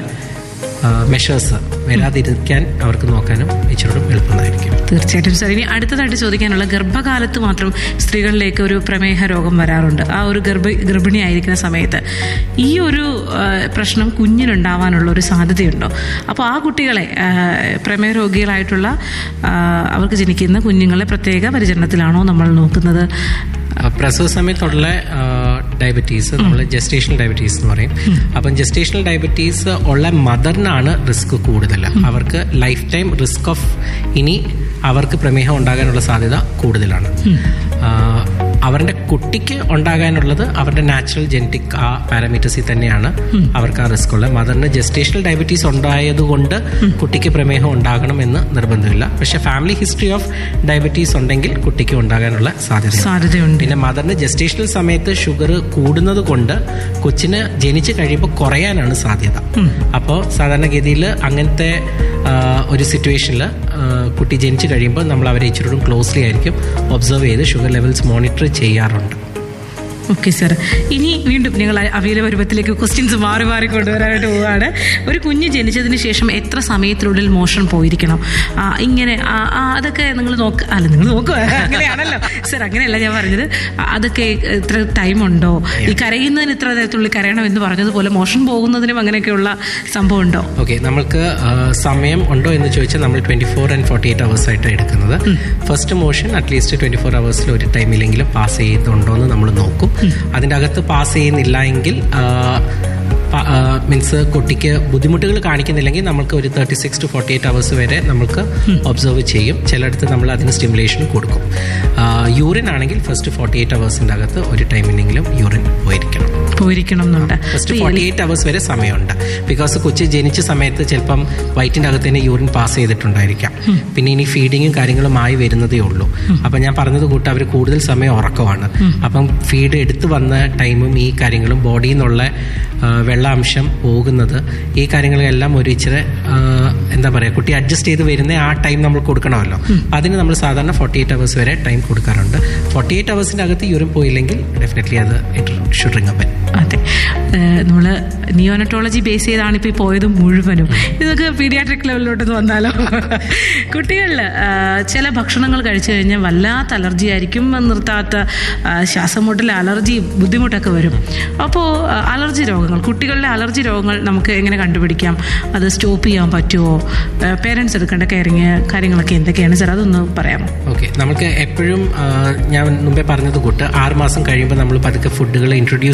മെഷേഴ്സ് വരാതിരിക്കാൻ അവർക്ക് നോക്കാനും ഇച്ചിരൂടും എളുപ്പമായിരിക്കും തീർച്ചയായിട്ടും സാർ ഇനി അടുത്തതായിട്ട് ചോദിക്കാനുള്ള ഗർഭകാലത്ത് മാത്രം സ്ത്രീകളിലേക്ക് ഒരു പ്രമേഹ രോഗം വരാറുണ്ട് ആ ഒരു ഗർഭ ഗർഭിണിയായിരിക്കുന്ന സമയത്ത് ഈ ഒരു ആ, പ്രശ്നം കുഞ്ഞിനുണ്ടാവാനുള്ള ഒരു സാധ്യതയുണ്ടോ അപ്പോൾ ആ കുട്ടികളെ ആ, പ്രമേഹ രോഗികളായിട്ടുള്ള ആ, അവർക്ക് ജനിക്കുന്ന കുഞ്ഞുങ്ങളെ പ്രത്യേക പരിചരണത്തിലാണോ നമ്മൾ നോക്കുന്നത് ആ, പ്രസവ സമയത്തുള്ള ഡയബറ്റീസ് നമ്മൾ ജസ്റ്റേഷണൽ ഡയബറ്റീസ് എന്ന് പറയും അപ്പം ജസ്റ്റേഷണൽ ഡയബറ്റീസ് ഉള്ള മദറിനാണ് റിസ്ക് കൂടുതൽ അവർക്ക് ലൈഫ് ടൈം റിസ്ക് ഓഫ് ഇനി അവർക്ക് പ്രമേഹം ഉണ്ടാകാനുള്ള സാധ്യത കൂടുതലാണ് ആ, അവരുടെ കുട്ടിക്ക് ഉണ്ടാകാനുള്ളത് അവരുടെ നാച്ചുറൽ ജനറ്റിക് ആ പാരാമീറ്റേഴ്സിൽ തന്നെയാണ് അവർക്ക് ആ റിസ്ക് ഉള്ളത് മദറിന് ജസ്റ്റേഷണൽ ഡയബറ്റീസ് ഉണ്ടായതുകൊണ്ട് കുട്ടിക്ക് പ്രമേഹം ഉണ്ടാകണം എന്ന് നിർബന്ധമില്ല പക്ഷെ ഫാമിലി ഹിസ്റ്ററി ഓഫ് ഡയബറ്റീസ് ഉണ്ടെങ്കിൽ കുട്ടിക്ക് ഉണ്ടാകാനുള്ള സാധ്യത സാധ്യതയുണ്ട് പിന്നെ മദറിന് ജസ്റ്റേഷണൽ സമയത്ത് ഷുഗർ കൂടുന്നത് കൊണ്ട് കൊച്ചിന് ജനിച്ചു കഴിയുമ്പോൾ കുറയാനാണ് സാധ്യത അപ്പോൾ സാധാരണഗതിയിൽ അങ്ങനത്തെ ആ, ഒരു സിറ്റുവേഷനിൽ കുട്ടി ജനിച്ചു കഴിയുമ്പോൾ നമ്മൾ അവരെ ഇച്ചിരി ക്ലോസ്ലി ആയിരിക്കും ഒബ്സർവ് ചെയ്ത് ഷുഗർ ലെവൽസ് മോണിറ്റർ ചെയ്യാറുണ്ട് ഓക്കെ സാർ ഇനി വീണ്ടും ഞങ്ങൾ അവയിലെ പരുവത്തിലേക്ക് ക്വസ്റ്റ്യൻസ് മാറി മാറി കൊണ്ടുവരാനായിട്ട് പോവുകയാണ് ഒരു കുഞ്ഞ് ജനിച്ചതിന് ശേഷം എത്ര സമയത്തിനുള്ളിൽ മോഷണം പോയിരിക്കണം ആ, ഇങ്ങനെ ആ, ആ, അതൊക്കെ നിങ്ങൾ നോക്ക അല്ല നിങ്ങൾ നോക്കുക അങ്ങനെയാണല്ലോ സാർ അങ്ങനെയല്ല ഞാൻ പറഞ്ഞത് ആ, അതൊക്കെ എത്ര ടൈം ഉണ്ടോ ഈ കരയുന്നതിന് ഇത്ര നേരത്തുള്ളിൽ കരയണം എന്ന് പറഞ്ഞതുപോലെ മോഷണം പോകുന്നതിനും അങ്ങനെയൊക്കെയുള്ള സംഭവം ഉണ്ടോ ഓക്കെ നമ്മൾക്ക് ആ, സമയം ഉണ്ടോ എന്ന് ചോദിച്ചാൽ നമ്മൾ twenty four and forty eight hours ആയിട്ട് എടുക്കുന്നത് first motion at least twenty four അവേഴ്സിൽ ഒരു ടൈമിലെങ്കിലും പാസ് ചെയ്യുന്നുണ്ടോ എന്ന് നമ്മൾ നോക്കും അതിൻ്റെ അകത്ത് പാസ് ചെയ്യുന്നില്ല എങ്കിൽ മീൻസ് കുട്ടിക്ക് ബുദ്ധിമുട്ടുകൾ കാണിക്കുന്നില്ലെങ്കിൽ നമുക്ക് ഒരു thirty six to forty eight hours വരെ നമുക്ക് ഒബ്സർവ് ചെയ്യും ചിലയിടത്ത് നമ്മൾ അതിന് സ്റ്റിമുലേഷൻ കൊടുക്കും യൂറിൻ ആണെങ്കിൽ ഫസ്റ്റ് ഫോർട്ടി എയ്റ്റ് അവേഴ്സിൻ്റെ അകത്ത് ഒരു ടൈമിലെങ്കിലും യൂറിൻ പോയിരിക്കണം പോയിരിക്കണം എന്നുണ്ട് ഫസ്റ്റ് ഫോർട്ടി എയ്റ്റ് അവേഴ്സ് വരെ സമയമുണ്ട് ബിക്കോസ് കൊച്ചു ജനിച്ച സമയത്ത് ചിലപ്പം വയറ്റിന്റെ അകത്ത് തന്നെ യൂറിൻ പാസ് ചെയ്തിട്ടുണ്ടായിരിക്കാം പിന്നെ ഇനി ഫീഡിങ്ങും കാര്യങ്ങളും ആയി വരുന്നതേ ഉള്ളൂ അപ്പം ഞാൻ പറഞ്ഞത് കൂട്ട് അവർ കൂടുതൽ സമയം ഉറക്കമാണ് അപ്പം ഫീഡ് എടുത്തു വന്ന ടൈമും ഈ കാര്യങ്ങളും ബോഡിയിൽ നിന്നുള്ള ആ, വെള്ളാംശം പോകുന്നത് ഈ കാര്യങ്ങളെല്ലാം ഒരു ഇച്ചിരി ആ, എന്താ പറയുക കുട്ടി അഡ്ജസ്റ്റ് ചെയ്ത് വരുന്ന ആ ടൈം നമ്മൾ കൊടുക്കണമല്ലോ അതിന് നമ്മൾ സാധാരണ ഫോർട്ടി എയ്റ്റ് അവേഴ്സ് വരെ ടൈം കൊടുക്കാറുണ്ട് ഫോർട്ടി എയ്റ്റ് അവേഴ്സിൻ്റെ അകത്ത് യൂറിൻ പോയില്ലെങ്കിൽ ഡെഫിനറ്റ്ലി അത് ഇറ്റ് ഷുഡ് റിങ് അപ്പൻ അതെ നമ്മൾ നിയോനറ്റോളജി ബേസ് ചെയ്താണ് ഇപ്പോൾ ഈ പോയത് മുഴുവനും ഇതൊക്കെ പീഡിയാട്രിക് ലെവലിലോട്ട് വന്നാലോ കുട്ടികളിൽ ചില ഭക്ഷണങ്ങൾ കഴിച്ചു കഴിഞ്ഞാൽ വല്ലാത്ത അലർജി ആയിരിക്കും നിർത്താത്ത ആ, ശ്വാസം മുട്ടൽ അലർജി ബുദ്ധിമുട്ടൊക്കെ വരും അപ്പോൾ അലർജി രോഗങ്ങൾ കുട്ടികളിലെ അലർജി രോഗങ്ങൾ നമുക്ക് എങ്ങനെ കണ്ടുപിടിക്കാം അത് സ്റ്റോപ്പ് ചെയ്യാൻ പറ്റുമോ പേരൻസ് എടുക്കേണ്ട കെയറിങ് കാര്യങ്ങളൊക്കെ എന്തൊക്കെയാണ് സാർ അതൊന്ന് പറയാമോ ഓക്കെ നമുക്ക് എപ്പോഴും ആ, ഞാൻ മുമ്പേ പറഞ്ഞത് കൂട്ട് ആറ് മാസം കഴിയുമ്പോൾ നമ്മൾ പതുക്കെ ഫുഡുകൾ ഇൻട്രൊഡ്യൂസ് ചെയ്യുമെന്ന് പറഞ്ഞു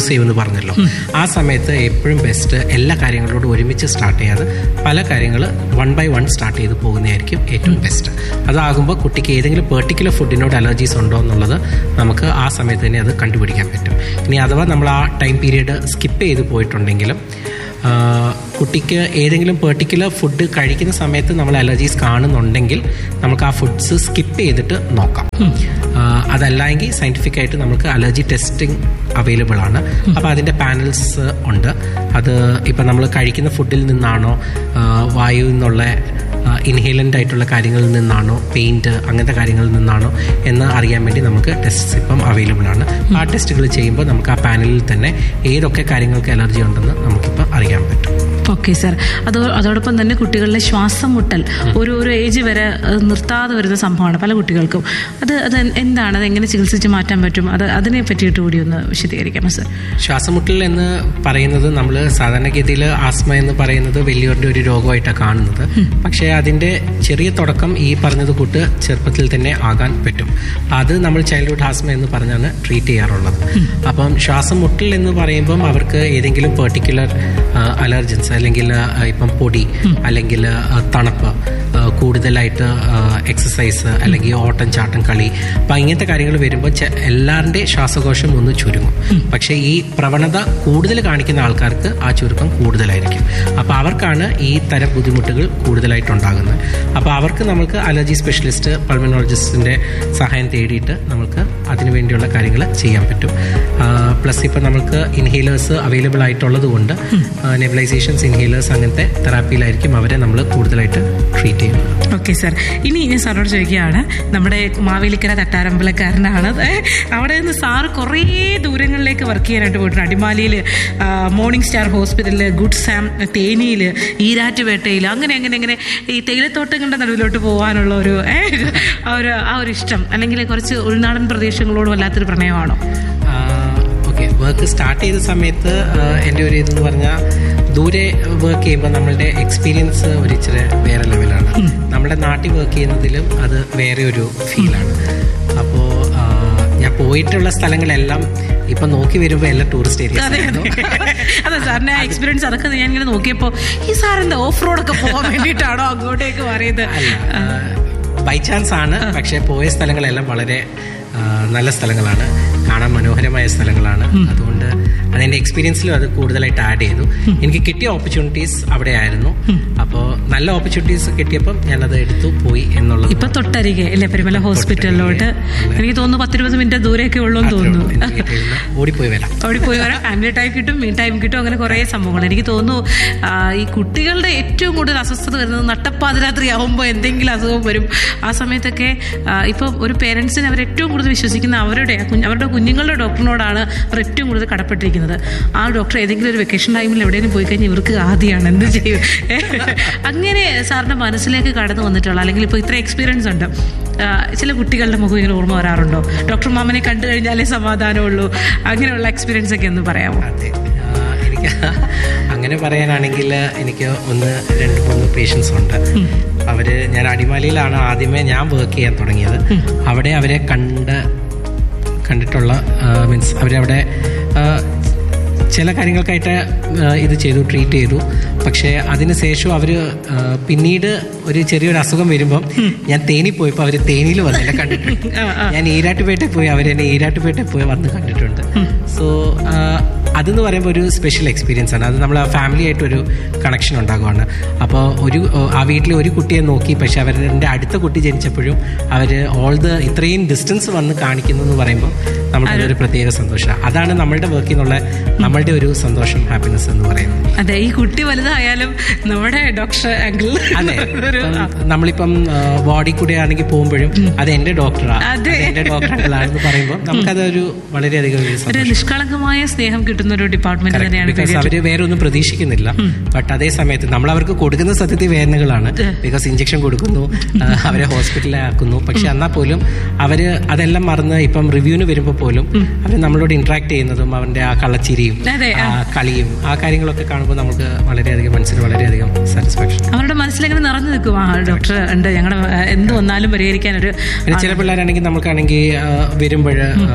പറഞ്ഞല്ലോ ആ സമയത്ത് എപ്പോഴും ബെസ്റ്റ് എല്ലാ കാര്യങ്ങളോടും ഒരുമിച്ച് സ്റ്റാർട്ട് ചെയ്യാതെ പല കാര്യങ്ങൾ വൺ ബൈ വൺ സ്റ്റാർട്ട് ചെയ്ത് പോകുന്നതായിരിക്കും ഏറ്റവും ബെസ്റ്റ് അതാകുമ്പോൾ കുട്ടിക്ക് ഏതെങ്കിലും പെർട്ടിക്കുലർ ഫുഡിനോട് അലർജീസ് ഉണ്ടോ എന്നുള്ളത് നമുക്ക് ആ സമയത്ത് തന്നെ അത് കണ്ടുപിടിക്കാൻ പറ്റും ഇനി അഥവാ നമ്മൾ ആ ടൈം പീരീഡ് സ്കിപ്പ് ചെയ്ത് പോയിട്ടുണ്ടെങ്കിലും ആ, കുട്ടിക്ക് ഏതെങ്കിലും പെർട്ടിക്കുലർ ഫുഡ് കഴിക്കുന്ന സമയത്ത് നമ്മൾ അലർജീസ് കാണുന്നുണ്ടെങ്കിൽ നമുക്ക് ആ ഫുഡ്സ് സ്കിപ്പ് ചെയ്തിട്ട് നോക്കാം ആ, അതല്ലെങ്കിൽ സയൻറ്റിഫിക് ആയിട്ട് നമുക്ക് അലർജി ടെസ്റ്റിംഗ് അവൈലബിൾ ആണ് അപ്പോൾ അതിൻ്റെ പാനൽസ് ഉണ്ട് അത് ഇപ്പം നമ്മൾ കഴിക്കുന്ന ഫുഡിൽ നിന്നാണോ ആ, വായുവിൽ നിന്നുള്ള ഇൻഹേലൻ്റ് ആയിട്ടുള്ള കാര്യങ്ങളിൽ നിന്നാണോ പെയിൻറ്റ് അങ്ങനത്തെ കാര്യങ്ങളിൽ നിന്നാണോ എന്ന് അറിയാൻ വേണ്ടി നമുക്ക് ടെസ്റ്റ് ഇപ്പം അവൈലബിൾ ആണ് ആ ടെസ്റ്റുകൾ ചെയ്യുമ്പോൾ നമുക്ക് ആ പാനലിൽ തന്നെ ഏതൊക്കെ കാര്യങ്ങൾക്ക് അലർജി ഉണ്ടെന്ന് നമുക്കിപ്പോൾ അറിയാൻ പറ്റും ഓക്കെ സാർ അതോ അതോടൊപ്പം തന്നെ കുട്ടികളിലെ ശ്വാസം മുട്ടൽ ഒരു ഒരു ഏജ് വരെ അത് നിർത്താതെ വരുന്ന സംഭവമാണ് പല കുട്ടികൾക്കും അത് അത് എന്താണ് അത് എങ്ങനെ ചികിത്സിച്ച് മാറ്റാൻ പറ്റും അത് അതിനെ പറ്റിയിട്ട് കൂടി ഒന്ന് വിശദീകരിക്കാമോ സാർ ശ്വാസമുട്ടൽ എന്ന് പറയുന്നത് നമ്മൾ സാധാരണഗതിയിൽ ആസ്മ എന്ന് പറയുന്നത് വലിയവരുടെ ഒരു രോഗമായിട്ടാണ് കാണുന്നത് പക്ഷേ അതിൻ്റെ ചെറിയ തുടക്കം ഈ പറഞ്ഞത് കൂട്ട് ചെറുപ്പത്തിൽ തന്നെ ആകാൻ പറ്റും അത് നമ്മൾ ചൈൽഡ്ഹുഡ് ആസ്മ എന്ന് പറഞ്ഞാണ് ട്രീറ്റ് ചെയ്യാറുള്ളത് അപ്പം ശ്വാസം മുട്ടൽ എന്ന് പറയുമ്പം അവർക്ക് ഏതെങ്കിലും പെർട്ടിക്കുലർ അലർജൻസ് അല്ലെങ്കിൽ ആ, ഇപ്പം പൊടി അല്ലെങ്കിൽ ആ, തണുപ്പ് ആ, കൂടുതലായിട്ട് എക്സസൈസ് അല്ലെങ്കിൽ ഓട്ടം ചാട്ടം കളി അപ്പം ഇങ്ങനത്തെ കാര്യങ്ങൾ വരുമ്പോൾ എല്ലാവരുടെയും ശ്വാസകോശം ഒന്ന് ചുരുങ്ങും പക്ഷേ ഈ പ്രവണത കൂടുതൽ കാണിക്കുന്ന ആൾക്കാർക്ക് ആ ചുരുക്കം കൂടുതലായിരിക്കും അപ്പോൾ അവർക്കാണ് ഈ തരം ബുദ്ധിമുട്ടുകൾ കൂടുതലായിട്ടുണ്ടാകുന്നത് അപ്പോൾ അവർക്ക് നമുക്ക് അലർജി സ്പെഷ്യലിസ്റ്റ് പൾമനോളജിസ്റ്റിൻ്റെ സഹായം തേടിയിട്ട് നമുക്ക് അതിനു വേണ്ടിയുള്ള കാര്യങ്ങൾ ചെയ്യാൻ പറ്റും പ്ലസ് ഇപ്പോൾ നമുക്ക് ഇൻഹേലേഴ്സ് അവൈലബിൾ ആയിട്ടുള്ളത് കൊണ്ട് നെബിലൈസേഷൻസ് ഇൻഹേലേഴ്സ് അങ്ങനത്തെ തെറാപ്പിയിലായിരിക്കും അവരെ നമ്മൾ കൂടുതലായിട്ട് ട്രീറ്റ് ചെയ്യുന്നത് ഓക്കെ സാർ ഇനി ഞാൻ സാറിനോട് ചോദിക്കുകയാണ് നമ്മുടെ മാവേലിക്കര തട്ടാരമ്പലക്കാരനാണ് ഏ, അവിടെ നിന്ന് സാറ് കുറേ ദൂരങ്ങളിലേക്ക് വർക്ക് ചെയ്യാനായിട്ട് പോയിട്ടുണ്ട് അടിമാലിയിൽ മോർണിംഗ് സ്റ്റാർ ഹോസ്പിറ്റലിൽ ഗുഡ് സാം തേനിയിൽ ഈരാറ്റുപേട്ടയിൽ അങ്ങനെ അങ്ങനെ അങ്ങനെ ഈ തേയിലത്തോട്ടങ്ങളുടെ നടുവിലോട്ട് പോകാനുള്ള ഒരു ഏ, ആ ഒരു ആ ഒരു ഇഷ്ടം അല്ലെങ്കിൽ കുറച്ച് ഉൾനാടൻ പ്രദേശങ്ങളോട് വല്ലാത്തൊരു പ്രണയമാണോ ഓക്കെ വർക്ക് സ്റ്റാർട്ട് ചെയ്ത സമയത്ത് ആ, എൻ്റെ ഒരു ഇതെന്ന് പറഞ്ഞാൽ ദൂരെ വർക്ക് ചെയ്യുമ്പോൾ നമ്മളുടെ എക്സ്പീരിയൻസ് ഒരു ഇച്ചിരി വേറെ ലെവലാണ് നമ്മുടെ നാട്ടിൽ വർക്ക് ചെയ്യുന്നതിലും അത് വേറെ ഒരു ഫീലാണ് അപ്പോൾ ഞാൻ പോയിട്ടുള്ള സ്ഥലങ്ങളെല്ലാം ഇപ്പം നോക്കി വരുമ്പോൾ എല്ലാം ടൂറിസ്റ്റ് ഏരിയ അതെ അതെ അതെ സാറിന്റെ എക്സ്പീരിയൻസ് അതൊക്കെ ഞാൻ ഇങ്ങനെ നോക്കിയപ്പോൾ ഈ സാറിന്റെ ഓഫ് റോഡൊക്കെ പോകാൻ വേണ്ടിയിട്ടാണോ അങ്ങോട്ടേക്ക് പറയുന്നത് ബൈ ചാൻസ് ആണ് പക്ഷേ പോയ സ്ഥലങ്ങളെല്ലാം വളരെ ആ, നല്ല സ്ഥലങ്ങളാണ് കാണാൻ മനോഹരമായ സ്ഥലങ്ങളാണ് അതുകൊണ്ട് അതെൻ്റെ എക്സ്പീരിയൻസിലും അത് കൂടുതലായിട്ട് ആഡ് ചെയ്തു എനിക്ക് കിട്ടിയ ഓപ്പർച്യൂണിറ്റീസ് അവിടെ ആയിരുന്നു അപ്പോൾ നല്ല ഓപ്പർച്യൂണിറ്റീസ് കിട്ടിയപ്പം ഞാനത് എടുത്തു പോയി എന്നുള്ളത് ഇപ്പൊ തൊട്ടരികെ അല്ലേ പെരുമല ഹോസ്പിറ്റലിലോട്ട് എനിക്ക് തോന്നുന്നു പത്തിരുപത് മിനിറ്റ് ദൂരെയൊക്കെ ഉള്ളൂ എന്ന് തോന്നുന്നു എനിക്ക് കിട്ടിയിരുന്ന ഓടിപ്പോയി വരാം ഓടിപ്പോയി വരാം ഫാമിലി ടൈം കിട്ടും മീൻ ടൈം കിട്ടും അങ്ങനെ കുറേ സംഭവങ്ങൾ എനിക്ക് തോന്നുന്നു ആ, ഈ കുട്ടികളുടെ ഏറ്റവും കൂടുതൽ അസ്വസ്ഥത വരുന്നത് നട്ടപ്പാതിരാത്രി ആവുമ്പോൾ എന്തെങ്കിലും അസുഖം വരും ആ സമയത്തൊക്കെ ആ, ഇപ്പം ഒരു പേരൻസിന് അവർ ഏറ്റവും കൂടുതൽ വിശ്വസിക്കുന്ന അവരുടെ കുഞ്ഞ് അവരുടെ കുഞ്ഞുങ്ങളുടെ ഡോക്ടറിനോടാണ് അവർ ഏറ്റവും കൂടുതൽ കടപ്പെട്ടിരിക്കുന്നത് ആ ഡോക്ടർ ഏതെങ്കിലും ഒരു വെക്കേഷൻ ടൈമിൽ എവിടെയെങ്കിലും പോയി കഴിഞ്ഞാൽ ഇവർക്ക് ആദ്യമാണ് എന്ത് ചെയ്യും അങ്ങനെ സാറിന്റെ മനസ്സിലേക്ക് കടന്നു വന്നിട്ടുള്ള അല്ലെങ്കിൽ ഇപ്പോൾ ഇത്ര എക്സ്പീരിയൻസ് ഉണ്ട് ആ, ചില കുട്ടികളുടെ മുഖം ഇങ്ങനെ ഓർമ്മ വരാറുണ്ടോ ഡോക്ടർ മാമനെ കണ്ടു കഴിഞ്ഞാലേ സമാധാനമുള്ളൂ അങ്ങനെയുള്ള എക്സ്പീരിയൻസ് ഒക്കെ ഒന്ന് പറയാമോ അതെ ആ, എനിക്ക് അങ്ങനെ പറയാനാണെങ്കിൽ എനിക്ക് ഒന്ന് രണ്ട് മൂന്ന് പേഷ്യൻസ് ഉണ്ട് അവര് ഞാൻ അടിമാലിയിലാണ് ആദ്യമേ ഞാൻ വർക്ക് ചെയ്യാൻ തുടങ്ങിയത് അവിടെ അവരെ കണ്ട് കണ്ടിട്ടുള്ള മീൻസ് അവരവിടെ ആ, ചില കാര്യങ്ങൾക്കായിട്ട് ആ, ഇത് ചെയ്തു ട്രീറ്റ് ചെയ്തു പക്ഷേ അതിനുശേഷം അവർ പിന്നീട് ഒരു ചെറിയൊരു അസുഖം വരുമ്പം ഞാൻ തേനി പോയപ്പോൾ അവർ തേനിയിൽ വന്ന് എന്നെ കണ്ടിട്ടുണ്ട് ഞാൻ ഈരാട്ടുപേട്ടയിൽ പോയി അവരെന്നെ ഈരാട്ടുപേട്ടയിൽ പോയി വന്ന് കണ്ടിട്ടുണ്ട് സോ അതെന്ന് പറയുമ്പോൾ ഒരു സ്പെഷ്യൽ എക്സ്പീരിയൻസ് ആണ് അത് നമ്മൾ ആ ഫാമിലി ആയിട്ട് ഒരു കണക്ഷൻ ഉണ്ടാകുവാണ് അപ്പോൾ ഒരു ആ വീട്ടിൽ ഒരു കുട്ടിയെ നോക്കി പക്ഷെ അവരുടെ അടുത്ത കുട്ടി ജനിച്ചപ്പോഴും അവർ ഓൾ ദ ഇത്രയും ഡിസ്റ്റൻസ് വന്ന് കാണിക്കുന്നു എന്ന് പറയുമ്പോൾ നമുക്കൊരു പ്രത്യേക സന്തോഷമാണ് അതാണ് നമ്മളുടെ വർക്കിൽ നിന്നുള്ള നമ്മളുടെ ഒരു സന്തോഷം ഹാപ്പിനെസ് എന്ന് പറയുന്നത് അതെ ഈ കുട്ടി വലുതായാലും നമ്മുടെ ഡോക്ടർ അങ്കിൾ അതെ ഇപ്പം നമ്മളിപ്പം ബോഡി കൂടെ ആണെങ്കിൽ പോകുമ്പോഴും അത് എന്റെ ഡോക്ടറാണ് അതെ. എന്റെ ഡോക്ടറാണെന്ന് പറയുമ്പോൾ നമുക്കതൊരു വളരെയധികം ഒരു ഒരു സന്തോഷം നിഷ്കളങ്കമായ സ്നേഹം കിട്ടുന്ന ഒരു ഡിപ്പാർട്ട്മെന്റ് തന്നെയാണ് ബിക്കോസ് അവര് വേറെ ഒന്നും പ്രതീക്ഷിക്കുന്നില്ല ബട്ട് അതേ സമയത്ത് നമ്മൾ അവർക്ക് കൊടുക്കുന്ന സത്യത്തിൽ വേദനകളാണ് ബിക്കോസ് ഇഞ്ചക്ഷൻ കൊടുക്കുന്നു ആ, അവരെ ഹോസ്പിറ്റലിൽ ആക്കുന്നു പക്ഷെ എന്നാൽ പോലും അവര് അതെല്ലാം മറന്ന് ഇപ്പം റിവ്യൂവിന് വരുമ്പോൾ പോലും അവർ നമ്മളോട് ഇന്ററാക്ട് ചെയ്യുന്നതും അവന്റെ ആ കള്ളച്ചിരിയും അതെ, ആ കളിയും ആ കാര്യങ്ങളൊക്കെ കാണുമ്പോൾ നമുക്ക് വളരെയധികം മനസ്സിന് വളരെയധികം സാറ്റിസ്ഫാക്ഷൻ അവരുടെ മനസ്സിലെങ്ങനെ നിറഞ്ഞു നിൽക്കും ആ ഡോക്ടർ ഉണ്ട് ഞങ്ങളുടെ എന്ത് വന്നാലും പരിഹരിക്കാൻ ഒരു പിന്നെ ചില പിള്ളേരാണെങ്കിൽ നമുക്കാണെങ്കിൽ വരുമ്പോൾ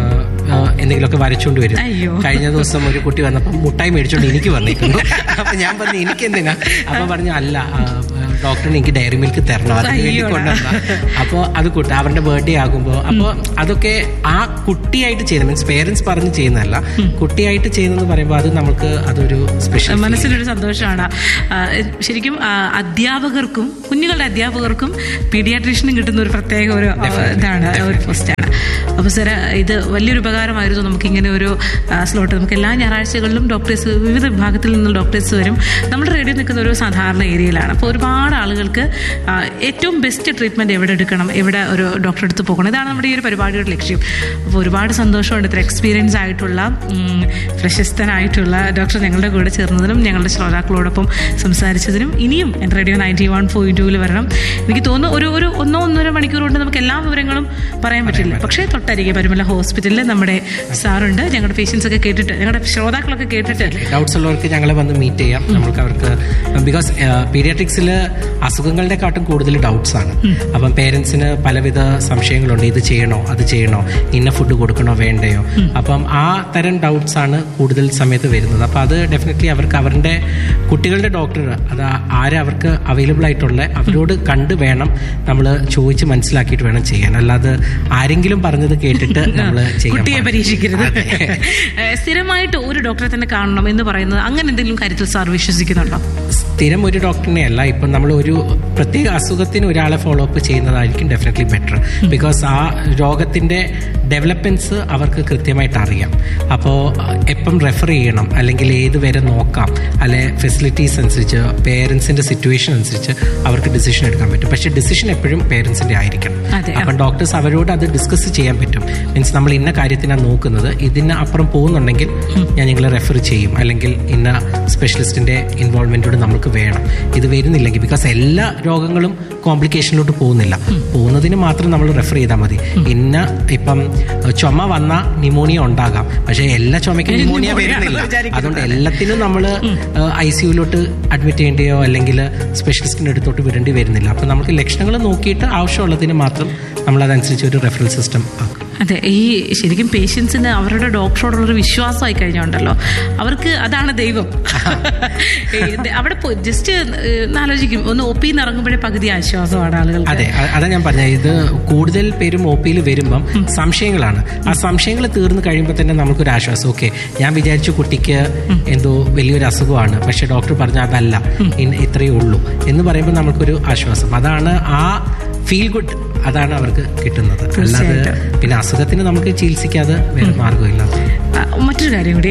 ആ, എന്തെങ്കിലുമൊക്കെ വരച്ചുകൊണ്ട് വരും അയ്യോ. കഴിഞ്ഞ ദിവസം ഒരു കുട്ടി വന്നപ്പോൾ മുട്ടായി മേടിച്ചോണ്ട് എനിക്ക് വന്നിരിക്കുന്നു അപ്പൊ ഞാൻ പറഞ്ഞു എനിക്ക് എന്തിനാ അപ്പൊ പറഞ്ഞു അല്ല ആ, ഡോക്ടറിന് എനിക്ക് ഡയറി മിൽക്ക് തരണം അതിന് വേണ്ടി അയ്യോടാ. കൊണ്ടുവന്ന അപ്പോൾ അത് കൂട്ട അവരുടെ ബർത്ത്ഡേ ആകുമ്പോൾ അപ്പോൾ അതൊക്കെ ആ കുട്ടിയായിട്ട് ചെയ്യുന്ന മീൻസ് പേരൻസ് പറഞ്ഞ് ചെയ്യുന്നതല്ല കുട്ടിയായിട്ട് ചെയ്യുന്നതെന്ന് പറയുമ്പോൾ അത് നമുക്ക് അതൊരു സ്പെഷ്യൽ മനസ്സിലൊരു സന്തോഷമാണ് ആ, ശരിക്കും ആ, അധ്യാപകർക്കും കുഞ്ഞുങ്ങളുടെ അധ്യാപകർക്കും പീഡിയാട്രീഷനും കിട്ടുന്ന ഒരു പ്രത്യേക ഒരു ആ, ഇതാണ് ഒരു പോസ്റ്റാണ് അപ്പോൾ സാർ ഇത് വലിയൊരു ഉപകാരമായിരുന്നു നമുക്ക് ഇങ്ങനെ ഒരു സ്ലോട്ട് നമുക്ക് എല്ലാ ഞായറാഴ്ചകളിലും ഡോക്ടേഴ്സ് വിവിധ വിഭാഗത്തിൽ നിന്നുള്ള ഡോക്ടേഴ്സ് വരും നമ്മുടെ റേഡിയോ നിൽക്കുന്ന ഒരു സാധാരണ ഏരിയയിലാണ് അപ്പോൾ ഒരുപാട് ആളുകൾക്ക് ആ, ഏറ്റവും ബെസ്റ്റ് ട്രീറ്റ്മെൻറ്റ് എവിടെ എടുക്കണം എവിടെ ഒരു ഡോക്ടറെ അടുത്ത് പോകണം ഇതാണ് നമ്മുടെ ഈ ഒരു പരിപാടിയുടെ ലക്ഷ്യം അപ്പോൾ ഒരുപാട് സന്തോഷമുണ്ട് ഇത്ര എക്സ്പീരിയൻസ് ആയിട്ടുള്ള ഉം, പ്രശസ്തനായിട്ടുള്ള ഡോക്ടർ ഞങ്ങളുടെ കൂടെ ചേർന്നതിനും ഞങ്ങളുടെ ശ്രോതാക്കളോടൊപ്പം സംസാരിച്ചതിനും ഇനിയും എൻ്റെ റേഡിയോ നയൻറ്റി വൺ പോയിന്റ് ടൂവിൽ വരണം എനിക്ക് തോന്നുന്നു ഒരു ഒരു ഒന്നോ ഒന്നര മണിക്കൂർ കൊണ്ട് നമുക്ക് എല്ലാ വിവരങ്ങളും പറയാൻ പറ്റില്ല പക്ഷേ തൊട്ടരികെ പരുമല ഹോസ്പിറ്റലിൽ നമ്മുടെ സാറുണ്ട് ഞങ്ങളുടെ പേഷ്യൻസ് ഒക്കെ കേട്ടിട്ട് ഞങ്ങളുടെ ശ്രോതാക്കളൊക്കെ കേട്ടിട്ട് ഡൗട്ട്സ് ഉള്ളവർക്ക് ഞങ്ങളെ വന്ന് മീറ്റ് ചെയ്യാം നമുക്ക് അവർക്ക് ബിക്കോസ് പീഡിയാട്രിക്സിൽ അസുഖങ്ങളുടെ കാട്ടും കൂടുതൽ ഡൗട്ട്സ് ആണ് അപ്പം പേരൻസിന് പലവിധ സംശയങ്ങളുണ്ട് ഇത് ചെയ്യണോ അത് ചെയ്യണോ ഇന്ന ഫുഡ് കൊടുക്കണോ വേണ്ടയോ അപ്പം ആ തരം ഡൗട്ട്സ് ആണ് കൂടുതൽ സമയത്ത് വരുന്നത് അപ്പം അത് ഡെഫിനറ്റ്ലി അവർക്ക് അവരുടെ കുട്ടികളുടെ ഡോക്ടർ അത് ആരെ അവർക്ക് അവൈലബിൾ ആയിട്ടുള്ള അവരോട് കണ്ട് വേണം നമ്മൾ ചോദിച്ച് മനസ്സിലാക്കിയിട്ട് വേണം ചെയ്യാൻ അല്ലാതെ ആരെങ്കിലും പറഞ്ഞത് കേട്ടിട്ട് നമ്മൾ ചെയ്യാൻ കുട്ടിയെ പാടില്ല. പരീക്ഷിക്കരുത് അതെ. ഏഹ് സ്ഥിരമായിട്ട് ഒരു ഡോക്ടറെ തന്നെ കാണണം എന്ന് പറയുന്നത് അങ്ങനെ എന്തെങ്കിലും കാര്യത്തിൽ സാർ വിശ്വസിക്കുന്നുണ്ടോ സ്ഥിരം ഒരു ഡോക്ടറിനെ അല്ല ഇപ്പം നമ്മൾ ഒരു പ്രത്യേക അസുഖത്തിന് ഒരാളെ ഫോളോ അപ്പ് ചെയ്യുന്നതായിരിക്കും ഡെഫിനറ്റ്ലി ബെറ്റർ ബിക്കോസ് ആ രോഗത്തിന്റെ ഡെവലപ്മെന്റ്സ് അവർക്ക് കൃത്യമായിട്ട് അറിയാം അപ്പോൾ എപ്പം റെഫർ ചെയ്യണം അല്ലെങ്കിൽ ഏത് വരെ നോക്കാം അല്ലെ ഫെസിലിറ്റീസ് അനുസരിച്ച് പേരൻസിന്റെ സിറ്റുവേഷൻ അനുസരിച്ച് അവർക്ക് ഡിസിഷൻ എടുക്കാൻ പറ്റും പക്ഷേ ഡിസിഷൻ എപ്പോഴും പേരൻസിന്റെ ആയിരിക്കണം അതെ. അപ്പം ഡോക്ടേഴ്സ് അവരോട് അത് ഡിസ്കസ് ചെയ്യാൻ പറ്റും മീൻസ് നമ്മൾ ഇന്ന കാര്യത്തിനാണ് നോക്കുന്നത് ഇതിന് അപ്പുറം പോകുന്നുണ്ടെങ്കിൽ ഞാൻ നിങ്ങളെ റെഫർ ചെയ്യും അല്ലെങ്കിൽ ഇന്ന സ്പെഷ്യലിസ്റ്റിന്റെ ഇൻവോൾവ്മെന്റോട് നമുക്ക് വേണം ഇത് വരുന്നില്ലെങ്കിൽ ബിക്കോസ് എല്ലാ രോഗങ്ങളും കോംപ്ലിക്കേഷനിലോട്ട് പോകുന്നില്ല പോകുന്നതിന് മാത്രം നമ്മൾ റെഫർ ചെയ്താൽ മതി ഇന്ന ഇപ്പം ഏഹ്, ചുമ വന്ന ന്യൂമോണിയ ഉണ്ടാകാം പക്ഷേ എല്ലാ ചുമയ്ക്കും ന്യൂമോണിയ pneumonia വരുന്നില്ല വിചാരിക്കുന്നത്. അതുകൊണ്ട് എല്ലാത്തിനും നമ്മൾ ഐ സിയുലോട്ട് അഡ്മിറ്റ് ചെയ്യേണ്ടിയോ അല്ലെങ്കിൽ സ്പെഷ്യലിസ്റ്റിൻ്റെ അടുത്തോട്ട് വിടേണ്ടി വരുന്നില്ല അപ്പം നമുക്ക് ലക്ഷണങ്ങൾ നോക്കിയിട്ട് ആവശ്യമുള്ളതിന് മാത്രം നമ്മൾ അതനുസരിച്ച് ഒരു റെഫറൽ സിസ്റ്റം ആക്കും അതെ ഈ ശരിക്കും പേഷ്യൻസിന് അവരുടെ ഡോക്ടറോടുള്ളൊരു വിശ്വാസമായി കഴിഞ്ഞുണ്ടല്ലോ അവർക്ക് അതാണ് ദൈവം ഈ ഇത് അവിടെ ജസ്റ്റ് ആലോചിക്കും ഒന്ന് ഒ പിന്ന് ഇറങ്ങുമ്പോഴേ പകുതി ആശ്വാസമാണ് ആളുകൾക്ക് അതെ അ- അതാ ഞാൻ പറഞ്ഞത് ഇത് കൂടുതൽ പേരും ഒ പിയിൽ വരുമ്പം സംശയങ്ങളാണ് ആ സംശയങ്ങൾ തീർന്നു കഴിയുമ്പോൾ തന്നെ നമുക്കൊരു ആശ്വാസം ഓക്കെ ഞാൻ വിചാരിച്ചു കുട്ടിക്ക് എന്തോ വലിയൊരു അസുഖമാണ് പക്ഷെ ഡോക്ടർ പറഞ്ഞു അതല്ല ഇൻ- ഇത്രയേ ഉള്ളൂ എന്ന് പറയുമ്പോൾ നമുക്കൊരു ആശ്വാസം അതാണ് ആ ഫീൽ ഗുഡ് അതാണ് അവർക്ക് കിട്ടുന്നത് അല്ലാതെ പിന്നെ അസുഖത്തിന് നമുക്ക് ചികിത്സിക്കാതെ വേറെ മാർഗ്ഗമില്ല ആ, മറ്റൊരു കാര്യം കൂടി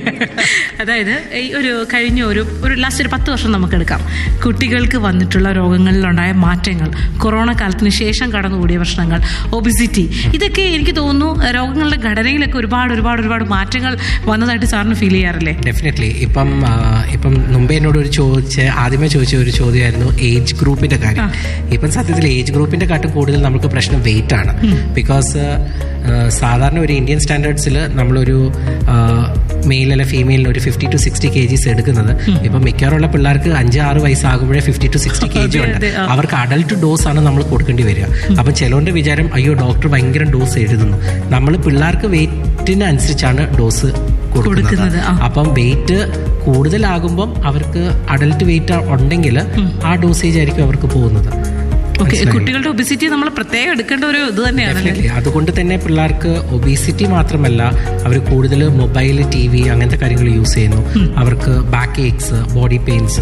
അതായത് ഈ ഒരു കഴിഞ്ഞ ഒരു ഒരു ലാസ്റ്റ് ഒരു പത്ത് വർഷം നമുക്ക് എടുക്കാം കുട്ടികൾക്ക് വന്നിട്ടുള്ള രോഗങ്ങളിലുണ്ടായ മാറ്റങ്ങൾ കൊറോണ കാലത്തിന് ശേഷം കടന്നുകൂടിയ പ്രശ്നങ്ങൾ ഒബിസിറ്റി ഇതൊക്കെ എനിക്ക് തോന്നുന്നു രോഗങ്ങളുടെ ഘടനയിലൊക്കെ ഒരുപാട് ഒരുപാട് ഒരുപാട് മാറ്റങ്ങൾ വന്നതായിട്ട് സാറിന് ഫീൽ ചെയ്യാറില്ലേ ഡെഫിനറ്റ്ലി ഇപ്പം ആ, ഇപ്പം മുമ്പേ എന്നോട് ഒരു ചോദിച്ച ആദ്യമേ ചോദിച്ച ഒരു ചോദ്യമായിരുന്നു ഏജ് ഗ്രൂപ്പിന്റെ കാര്യം ഇപ്പം സത്യത്തിൽ ഏജ് ഗ്രൂപ്പിന്റെ കാട്ടും കൂടുതൽ നമുക്ക് പ്രശ്നം വെയിറ്റ് ആണ് ബിക്കോസ് സാധാരണ ഒരു ഇന്ത്യൻ സ്റ്റാൻഡേർഡ്സിൽ നമ്മളൊരു മെയിൽ അല്ല ഫീമെയിലിന് ഒരു ഫിഫ്റ്റി ടു സിക്സ്റ്റി കെ ജിസ് എടുക്കുന്നത് ഇപ്പം മിക്കവാറുള്ള പിള്ളേർക്ക് അഞ്ച് ആറ് വയസ്സാകുമ്പോഴേ fifty to sixty K G അതെ, ഉണ്ട് അതെ, ആ. അവർക്ക് അഡൽട്ട് ഡോസ് ആണ് നമ്മൾ കൊടുക്കേണ്ടി വരിക അപ്പം ചിലവന്റെ വിചാരം അയ്യോ ഡോക്ടർ ഭയങ്കര ഡോസ് എഴുതുന്നു നമ്മൾ പിള്ളേർക്ക് വെയിറ്റിന് അനുസരിച്ചാണ് ഡോസ് കൊടുക്കുന്നത്, കൊടുക്കുന്നത് ആ. അപ്പം വെയിറ്റ് കൂടുതലാകുമ്പം അവർക്ക് അഡൽട്ട് വെയിറ്റ് ഉണ്ടെങ്കിൽ ആ ഡോസേജ് ആയിരിക്കും അവർക്ക് പോകുന്നത് ഓക്കെ മനസ്സിലായോ? കുട്ടികളുടെ ഒബിസിറ്റി നമ്മൾ പ്രത്യേകം എടുക്കേണ്ട ഒരു ഇത് തന്നെയാണല്ലേ Definitely. അതുകൊണ്ട് തന്നെ പിള്ളേർക്ക് ഒബീസിറ്റി മാത്രമല്ല അവർ കൂടുതൽ മൊബൈൽ ടി വി അങ്ങനത്തെ കാര്യങ്ങൾ യൂസ് ചെയ്യുന്നു അവർക്ക് ബാക്ക് ഏക്സ് ബോഡി പെയിൻസ്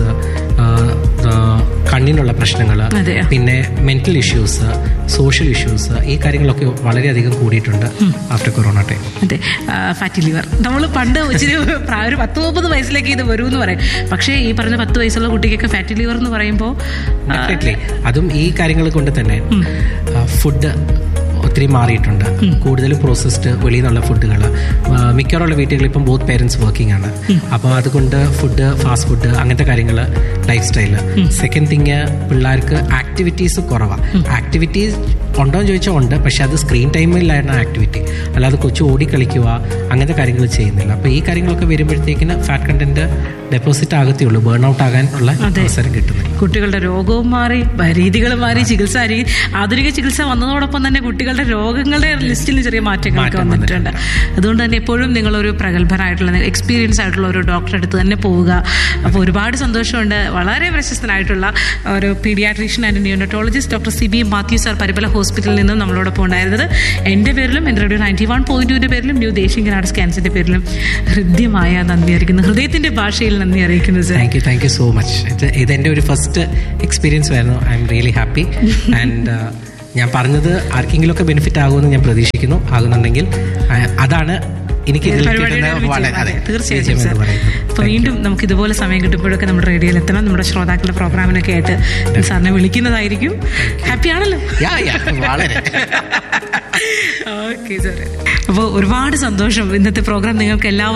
കണ്ണിനുള്ള പ്രശ്നങ്ങൾ അതെ. പിന്നെ മെന്റൽ ഇഷ്യൂസ് സോഷ്യൽ ഇഷ്യൂസ് ഈ കാര്യങ്ങളൊക്കെ വളരെയധികം കൂടിയിട്ടുണ്ട് ആഫ്റ്റർ കൊറോണ ടൈം അതെ ഫാറ്റി ലിവർ നമ്മൾ പണ്ട് ഇച്ചിരി പ്രായ- ഒരു പത്ത് മുപ്പത് വയസ്സിലേക്ക് ഇത് വരും എന്ന് പറയും പക്ഷേ ഈ പറഞ്ഞ പത്ത് വയസ്സുള്ള കുട്ടിക്കൊക്കെ ഫാറ്റി ലിവർ എന്ന് പറയുമ്പോൾ ഡെഫിനറ്റ്ലി അതും ഈ കാര്യങ്ങൾ കൊണ്ട് തന്നെ ഫുഡ് ഒത്തിരി മാറിയിട്ടുണ്ട് കൂടുതലും പ്രോസസ്ഡ് വെളിയിൽ നിന്നുള്ള ഫുഡുകൾ മിക്കവാറുള്ള വീട്ടുകളിൽ ഇപ്പം ബോത്ത് പേരൻസ് വർക്കിംഗ് ആണ് അപ്പോൾ അതുകൊണ്ട് ഫുഡ് ഫാസ്റ്റ് ഫുഡ് അങ്ങനത്തെ കാര്യങ്ങൾ ലൈഫ് സ്റ്റൈല് സെക്കൻഡ് തിങ് പിള്ളേർക്ക് ആക്ടിവിറ്റീസ് കുറവാണ് ആക്ടിവിറ്റീസ് ഉണ്ടോ എന്ന് ചോദിച്ചാൽ ഉണ്ട് പക്ഷെ അത് സ്ക്രീൻ ടൈമിലാണ് ആക്ടിവിറ്റി അല്ലാതെ കൊച്ചു ഓടിക്കളിക്കുക അങ്ങനത്തെ കാര്യങ്ങൾ ചെയ്യുന്നില്ല അപ്പോൾ ഈ കാര്യങ്ങളൊക്കെ വരുമ്പോഴത്തേക്കിന് ഫാറ്റ് കണ്ടന്റ് ഡെപ്പോസിറ്റ് ആകത്തേ ഉള്ളൂ ബേൺ ഔട്ട് ആകാനുള്ള അവസരം കിട്ടുന്നില്ല കുട്ടികളുടെ രോഗവും മാറി രീതികൾ മാറി ചികിത്സ രീതി ആധുനിക ചികിത്സ വന്നതോടൊപ്പം തന്നെ കുട്ടികളുടെ രോഗങ്ങളുടെ ലിസ്റ്റിൽ ചെറിയ മാറ്റങ്ങളൊക്കെ മാറ്റം വന്നിട്ടുണ്ട് അതുകൊണ്ട് തന്നെ എപ്പോഴും നിങ്ങളൊരു പ്രഗത്ഭരായിട്ടുള്ള എക്സ്പീരിയൻസ് ആയിട്ടുള്ള ഒരു ഡോക്ടറെ അടുത്ത് തന്നെ പോവുക അപ്പോൾ ഒരുപാട് സന്തോഷമുണ്ട് വളരെ പ്രശസ്തനായിട്ടുള്ള ഒരു pediatrician and neonatologist doctor C B Mathew sir Parumala ഹോസ്പിറ്റലിൽ നിന്നും നമ്മളോടൊപ്പം ഉണ്ടായിരുന്നത് എൻ്റെ പേരിലും എൻ്റെ റേഡിയോ നയൻറ്റി വൺ പോയിന്റ് ടുവിൻ്റെ പേരിലും ന്യൂ ദേശീയ നാട് സ്കാൻസിൻ്റെ പേരിലും ഹൃദ്യമായ നന്ദി അറിയിക്കുന്നു ഹൃദയത്തിൻ്റെ ഭാഷയിൽ നന്ദി അറിയിക്കുന്നു sir thank you thank you so much ഇത് ഇതെൻ്റെ ഒരു ഫസ്റ്റ് എക്സ്പീരിയൻസ് ആയിരുന്നു I'm really happy and ഞാൻ പറഞ്ഞത് ആർക്കെങ്കിലുമൊക്കെ ബെനിഫിറ്റ് ആകുമെന്ന് ഞാൻ പ്രതീക്ഷിക്കുന്നു ആകുന്നുണ്ടെങ്കിൽ ആ, അതാണ് എനിക്ക് ഇതിൽ പരിപാടിയുടെ കിട്ടുന്ന വിജയം. വളരെ അതെ അതെ, തീർച്ചയായിട്ടും വിജയം സാർ എന്ന് പറയുന്നത്. അപ്പൊ വീണ്ടും നമുക്ക് ഇതുപോലെ സമയം കിട്ടുമ്പോഴൊക്കെ നമ്മുടെ റേഡിയോയിൽ എത്തണം നമ്മുടെ ശ്രോതാക്കളുടെ പ്രോഗ്രാമിനൊക്കെ ആയിട്ട് സാറിനെ വിളിക്കുന്നതായിരിക്കും ഹാപ്പി ആണല്ലോ Yeah, yeah, വളരെ ഓക്കെ സാർ അപ്പോൾ ഒരുപാട് സന്തോഷം ഇന്നത്തെ പ്രോഗ്രാം നിങ്ങൾക്ക് എല്ലാവർക്കും